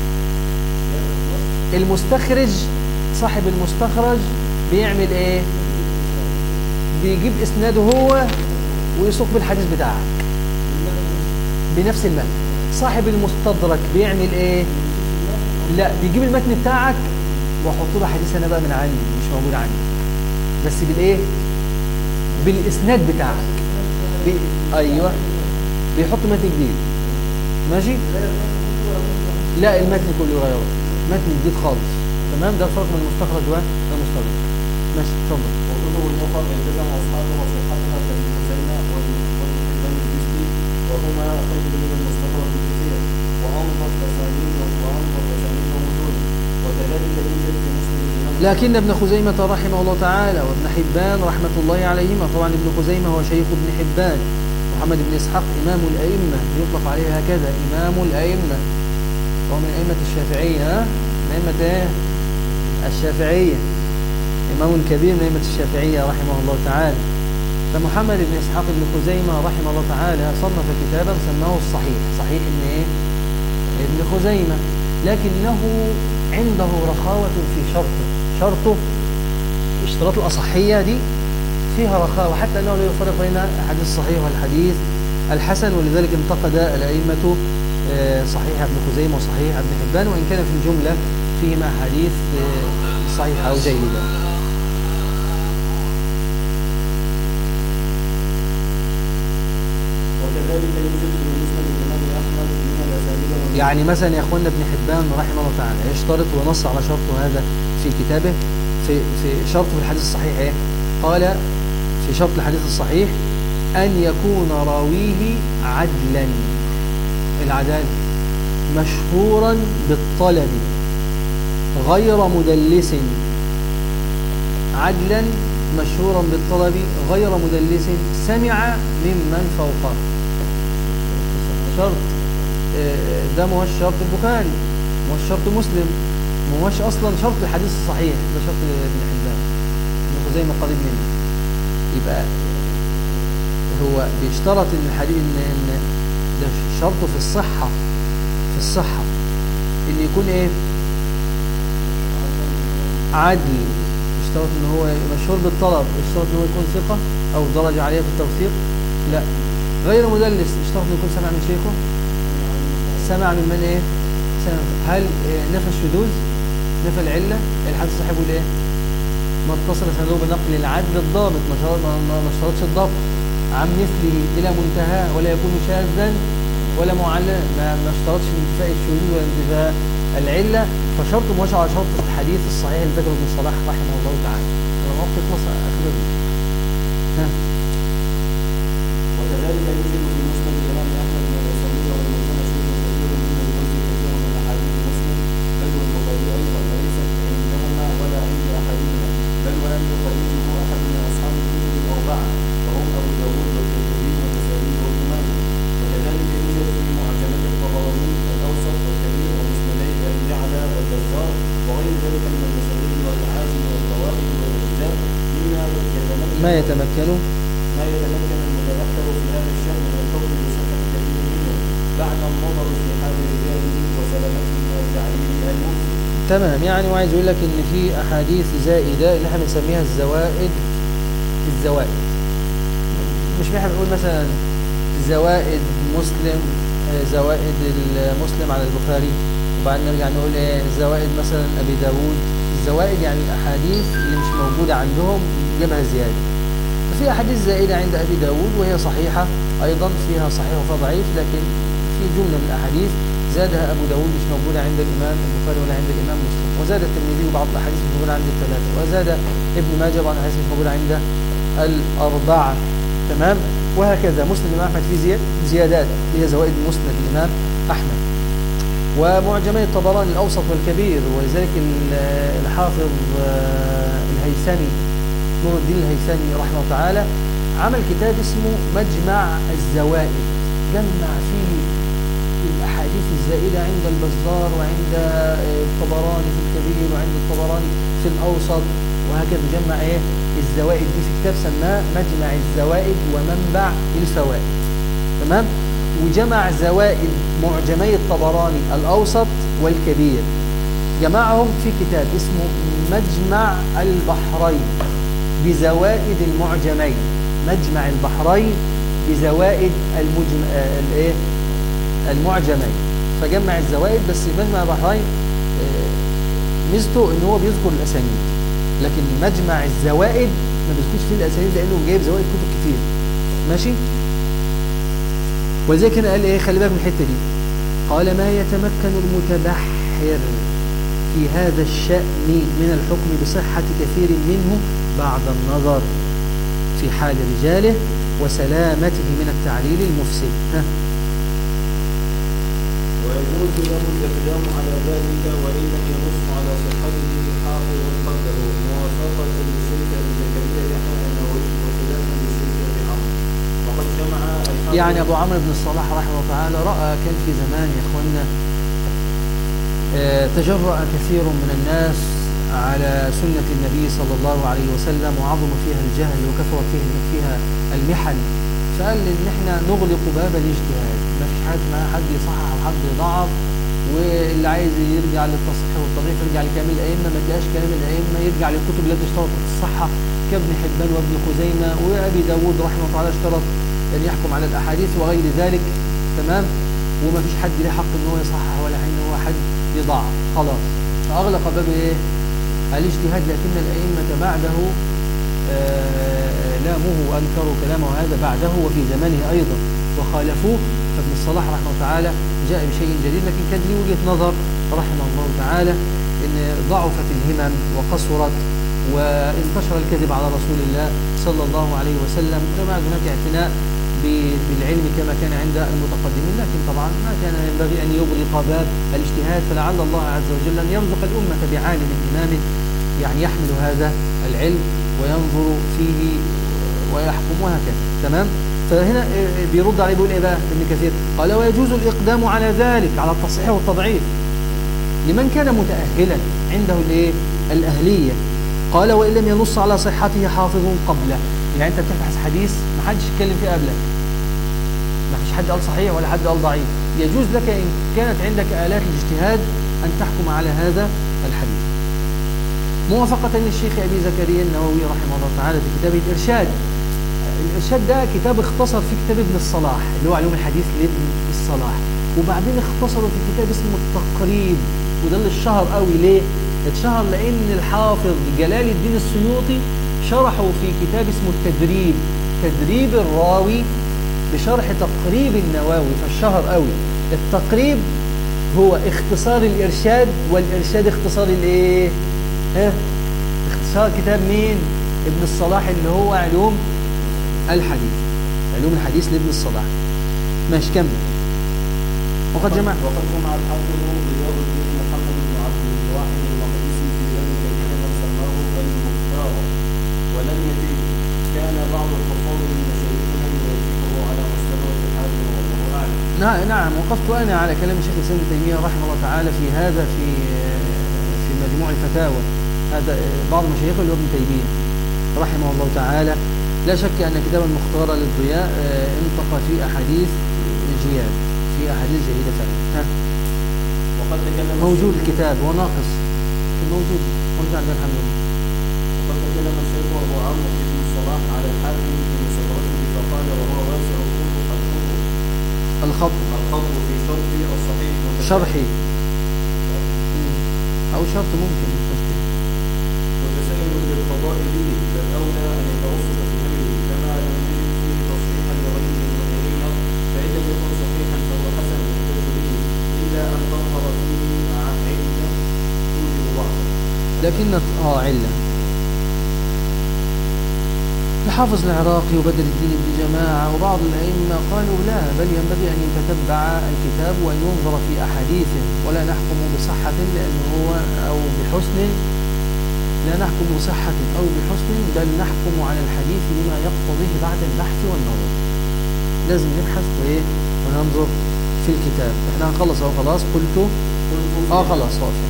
المستخرج صاحب المستخرج بيعمل ايه بيجيب اسناده هو ويسوق بالحديث بتاعك بنفس المتن صاحب المستدرك بيعمل ايه لا بيجيب المتن بتاعك واحط له حديث انا بقى من عندي مش موجود عندي بس بالايه بالاسناد بتاعك بي... ايوه بيحط متن جديد ماشي لا المتن كله يغيره متن جديد خالص تمام ده الفرق بين المستخرج والمستدرك ماشي اتفضل وكتب أخرى التزم أصحابها صحتها كابن حسين وابن وابن حبان الجسدي وهما خير من المستخرج بكثير وأنظف أسانيد وأنظف أسانيد ومتون وكذلك يوجد في مسلم الإمام لكن ابن خزيمة رحمه الله تعالى وابن حبان رحمة الله عليهما طبعا ابن خزيمة هو شيخ ابن حبان محمد بن إسحاق إمام الأئمة يطلق عليه هكذا إمام الأئمة هو من أئمة الشافعية ها؟ من أئمة إيه؟ الشافعية إمام كبير من أئمة الشافعية رحمه الله تعالى فمحمد بن إسحاق بن خزيمة رحمه الله تعالى صنف كتابا سماه الصحيح صحيح ابن إيه؟ ابن خزيمة لكنه عنده رخاوة في شرطه شرطه اشتراط الأصحية دي فيها رخاوة حتى أنه لا يفرق بين الحديث الصحيح والحديث الحسن ولذلك انتقد الأئمة آه، صحيح ابن خزيمة وصحيح ابن حبان وإن كان في الجملة فيهما أحاديث آه، صحيحة أو جيدة وكذلك يوجد في مسلم الإمام أحمد من الأسانيد والمتون يعني مثلا يا اخوانا ابن حبان رحمه الله تعالى يشترط ونص على شرطه هذا في كتابه في في شرطه في الحديث الصحيح ايه؟ قال في شرط الحديث الصحيح ان يكون راويه عدلا العدالة مشهورا بالطلب غير مدلس عدلا مشهورا بالطلب غير مدلس سمع ممن فوقه شرط آه، ده ما هوش شرط البخاري ما هوش شرط مسلم ما هوش اصلا شرط الحديث الصحيح ده شرط ابن حبان ابن خزيمه قريب منه يبقى هو بيشترط ان الحديث ان ان ده شرطه في الصحه في الصحه ان يكون ايه عدل اشترط ان هو مشهور بالطلب اشترط ان هو يكون ثقه او درجه عاليه في التوثيق لا غير مدلس اشترط انه يكون سمع من شيخه سمع من من ايه سمع هل إيه نفى الشذوذ نفى العله الحديث صاحبه يقول ايه ما اتصل سنده بنقل العدل الضابط ما شرط- ما- ما ما اشترطش الضبط عن مثله الى منتهى ولا يكون شاذا ولا معللا ما ما اشترطش انتفاء الشذوذ ولا انتفاء العله فشرط مش على شرط الحديث الصحيح اللي ذكره ابن صلاح رحمه الله تعالى لما وقت يخلص اخبرني ها وكذلك يوجد في مسلم الإمام أحمد من الأسانيد والمتون شيء كثير مما يوجد كثير من أحاديث مسلم بل والبخاري أيضا وليست عندهما ولا عند أحدهما بل ولم يخرجه أحد من أصحاب الكتب الأربعة وهم أبو داود والترمذي من المسانيد والمعازم والفوائد والأجزاء مما يتمكن ما يتمكن ما يتمكن المتذكر في هذا الشأن من الحكم بصحة كثير منه بعد النظر في حال رجاله وسلامته من التعليل الممكن تمام يعني وعايز يقول لك ان في احاديث زائده اللي احنا بنسميها الزوائد في الزوائد مش احنا بنقول مثلا زوائد مسلم آه، زوائد المسلم على البخاري وبعدين نرجع نقول ايه زوائد مثلا ابي داوود الزوائد يعني الاحاديث اللي مش موجوده عندهم جابها زياده ففي احاديث زائده عند ابي داوود وهي صحيحه ايضا فيها صحيح وفيها ضعيف لكن في جمله من الاحاديث زادها ابو داوود مش موجوده عند الامام البخاري ولا عند الامام مسلم وزاد الترمذي وبعض الاحاديث مش موجوده عند الثلاثه وزاد ابن ماجه بعض الاحاديث مش موجوده عند الاربعه تمام وهكذا مسلم الامام احمد في زي- زيادات اللي هي زوائد مسند الامام احمد ومعجمي الطبراني الاوسط والكبير ولذلك ال- الحافظ آه، الهيثمي نور الدين الهيثمي رحمه الله تعالى عمل كتاب اسمه مجمع الزوائد جمع فيه الأحاديث الزائدة عند البزار وعند آه، الطبراني في الكبير وعند الطبراني في الأوسط وهكذا جمع إيه الزوائد دي في كتاب سماه مجمع الزوائد ومنبع الفوائد تمام وجمع زوائد معجمي الطبراني الأوسط والكبير جمعهم في كتاب اسمه مجمع البحرين بزوائد المعجمين مجمع البحرين بزوائد المجم... آه، الايه المعجمين فجمع الزوائد بس مجمع البحرين آه، ميزته ان هو بيذكر الاسانيد لكن مجمع الزوائد ما بيذكرش فيه الاسانيد لانه جايب زوائد كتب كتير ماشي ولذلك هنا قال ايه خلي بالك من الحته دي قال ما يتمكن المتبحر في هذا الشأن من الحكم بصحة كثير منه بعد النظر في حال رجاله وسلامته من التعليل المفسد ها ويجوز له الإقدام على ذلك وإن لم ينص على صحته حافظ قدره موافقة لشيخ أبي زكريا يحيى النووي وخلافا لشيخ أبي عمرو وقد جمع الحافظ يعني أبو عمرو بن الصلاح رحمه الله تعالى رأى كان في زمان يا إخوانا آه، تجرأ كثير من الناس على سنة النبي صلى الله عليه وسلم وعظم فيها الجهل وكثرت فيه فيها المحن فقال إن إحنا نغلق باب الاجتهاد ما فيش حد ما حد يصحح وحد يضعف واللي عايز يرجع للتصحيح والتضعيف يرجع لكلام الأئمة ما تلاقاش كلام الأئمة يرجع للكتب التي اشترطت الصحة كابن حبان وابن خزيمة وأبي داود رحمه الله تعالى اشترط أن يحكم على الأحاديث وغير ذلك تمام وما فيش حد له حق ان هو يصحح ولا ان هو حد يضعف خلاص فاغلق باب ايه الاجتهاد لكن الائمه بعده آه، لاموه وانكروا كلامه هذا بعده وفي زمانه ايضا وخالفوه فابن الصلاح رحمه الله تعالى جاء بشيء جديد لكن كان له وجهه نظر رحمه الله تعالى ان ضعفت الهمم وقصرت وانتشر الكذب على رسول الله صلى الله عليه وسلم فما هناك اعتناء ب- بالعلم كما كان عند المتقدمين لكن طبعا ما كان ينبغي أن يغلق باب الاجتهاد فلعل الله عز وجل أن يرزق الأمة بعالم إمام يعني يحمل هذا العلم وينظر فيه ويحكم وهكذا تمام فهنا آه، بيرد عليه بيقول ايه بقى ابن كثير قال ويجوز الإقدام على ذلك على التصحيح والتضعيف لمن كان متأهلا عنده الايه الأهلية قال وإن لم ينص على صحته حافظ قبله يعني أنت بتبحث حديث ما حدش يتكلم فيه قبلك ما فيش حد قال صحيح ولا حد قال ضعيف يجوز لك إن كانت عندك آلات الاجتهاد أن تحكم على هذا الحديث موافقة للشيخ أبي زكريا النووي رحمه الله تعالى في كتابه الإرشاد الإرشاد ده كتاب اختصر في كتاب ابن الصلاح اللي هو علوم الحديث لابن الصلاح وبعدين اختصروا في كتاب اسمه التقريب وده اللي اتشهر قوي ليه؟ اتشهر لأن الحافظ جلال الدين السيوطي شرحه في كتاب اسمه التدريب تدريب الراوي بشرح تقريب النووي فالشهر قوي التقريب هو اختصار الإرشاد والإرشاد اختصار الايه؟ ها؟ اختصار كتاب مين؟ ابن الصلاح اللي هو علوم الحديث علوم الحديث لابن الصلاح ماشي كمل وقد جمع وقد جمع الحافظ رياض الدين محمد بن عبد الواحد المقدسي في ذلك كتابا سماه المختار ولم يزل كان بعض الحفاظ من مشايخهم يوجهه على مستوى الحال والله اعلم نعم نعم وقفت أنا على كلام الشيخ الإسلام ابن تيمية رحمه الله تعالى في هذا في في مجموع الفتاوى هذا آه، بعض مشايخه اللي هو ابن تيمية رحمه الله تعالى لا شك أن كتاب المختار للضياء آه، انطق في أحاديث جياد في أحاديث جيدة فعلا ها وقد تكلم موجود الشيخ- الكتاب وناقص موجود موجود عندنا الحمد لله وقد تكلم الشيخ ابو عمرو بن الصلاح على الحاكم في مصدرته فقال وهو واسع الخطوط الخط الخط في شرط الصحيح متشابه. شرحي أو شرط ممكن مش مشكلة متسائل للقضاء به فالاولى ان يتوسط في امره كما لم يجد فيه تصحيحا لغير المنيرين فان لم يكن صحيحا فهو حسن يحتج به الا ان تظهر فيه عله توجب ضعفه لكن اه علة الحافظ العراقي وبدر الدين بن جماعة وبعض الأئمة قالوا لا بل ينبغي أن يتتبع الكتاب وأن ينظر في أحاديثه ولا نحكم بصحة لأنه هو أو بحسن لا نحكم بصحة أو بحسن بل نحكم على الحديث بما يقتضيه بعد البحث والنظر لازم نبحث وإيه وننظر في الكتاب احنا هنخلص اهو خلاص قلت قلت اه خلاص واقف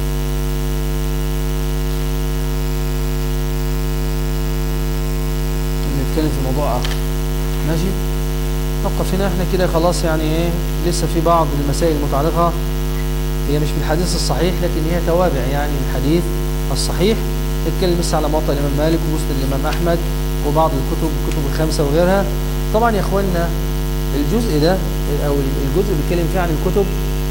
نتكلم في موضوع اخر ماشي نوقف هنا احنا كده خلاص يعني ايه لسه في بعض المسائل المتعلقه هي مش بالحديث الصحيح لكن هي توابع يعني الحديث الصحيح نتكلم لسه على موطأ الامام مالك ومسند الامام احمد وبعض الكتب الكتب الخمسه وغيرها طبعا يا اخوانا الجزء ده او الجزء اللي بيتكلم فيه عن الكتب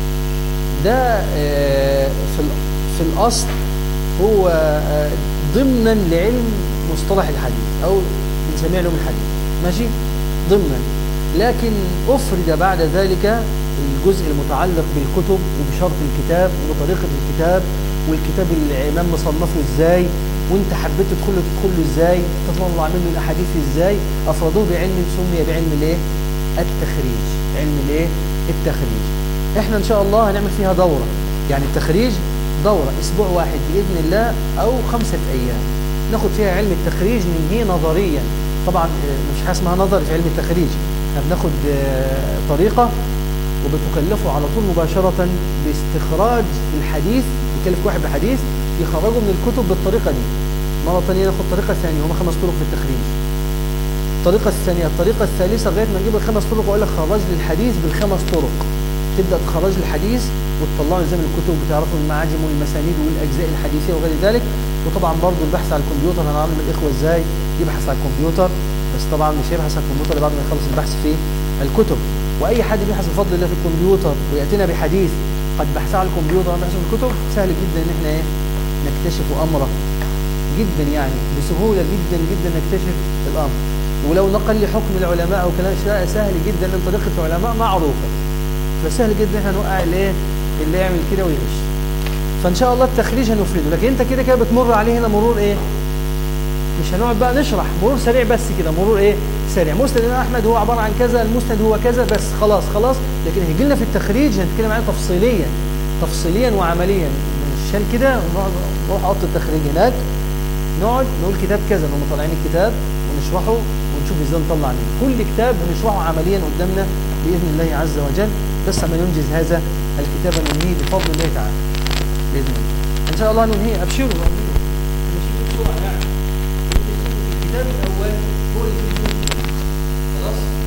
ده آه، في ال- في الاصل هو آه، ضمنا لعلم مصطلح الحديث او بنسميه علوم الحديث ماشي ضمنا لكن افرد بعد ذلك الجزء المتعلق بالكتب وبشرط الكتاب وبطريقه الكتاب والكتاب الامام مصنفه ازاي وانت حبيت تدخله تدخله ازاي تطلع منه الاحاديث ازاي افردوه بعلم سمي بعلم الايه التخريج علم الايه التخريج احنا ان شاء الله هنعمل فيها دورة يعني التخريج دورة اسبوع واحد باذن الله او خمسة ايام ناخد فيها علم التخريج ننهيه نظريا طبعا آه، مش حاجه اسمها نظري في علم التخريج احنا بناخد آه، طريقة وبتكلفه على طول مباشرة باستخراج الحديث يكلف واحد بحديث يخرجه من الكتب بالطريقة دي مرة ثانية ناخد طريقة ثانية هما خمس طرق في التخريج الطريقة الثانية الطريقة الثالثة لغاية ما نجيب الخمس طرق وأقول لك خرج لي الحديث بالخمس طرق تبدأ تخرج لي الحديث وتطلعه زي ما الكتب بتعرفوا المعاجم والمسانيد والأجزاء الحديثية وغير ذلك وطبعا برضو البحث على الكمبيوتر هنعلم الإخوة إزاي يبحث على الكمبيوتر بس طبعا مش هيبحث على الكمبيوتر إلا بعد ما يخلص البحث في الكتب وأي حد بيبحث بفضل الله في الكمبيوتر ويأتينا بحديث قد بحثه على الكمبيوتر وبحثه في الكتب سهل جدا إن احنا إيه نكتشف أمره جدا يعني بسهولة جدا جدا نكتشف الأمر ولو نقل لي حكم العلماء او كلام شيء سهل جدا ان طريقه العلماء معروفه فسهل جدا احنا نوقع الايه اللي يعمل كده ويغش فان شاء الله التخريج هنفرده لكن انت كده كده بتمر عليه هنا مرور ايه مش هنقعد بقى نشرح مرور سريع بس كده مرور ايه سريع مسند الامام احمد هو عباره عن كذا المسند هو كذا بس خلاص خلاص لكن هيجي لنا في التخريج هنتكلم عنه تفصيليا تفصيليا وعمليا مش عشان كده نقعد نروح اوضه التخريج هناك نقعد نقول كتاب كذا نقوم طالعين الكتاب ونشرحه ونشوف ازاي نطلع منه كل كتاب بنشرحه عمليا قدامنا باذن الله عز وجل بس ما ننجز هذا الكتاب ننهيه بفضل الله تعالى باذن الله ان شاء الله ننهيه ابشروا نشيل بسرعه يعني الكتاب الاول هو اللي فيه خلاص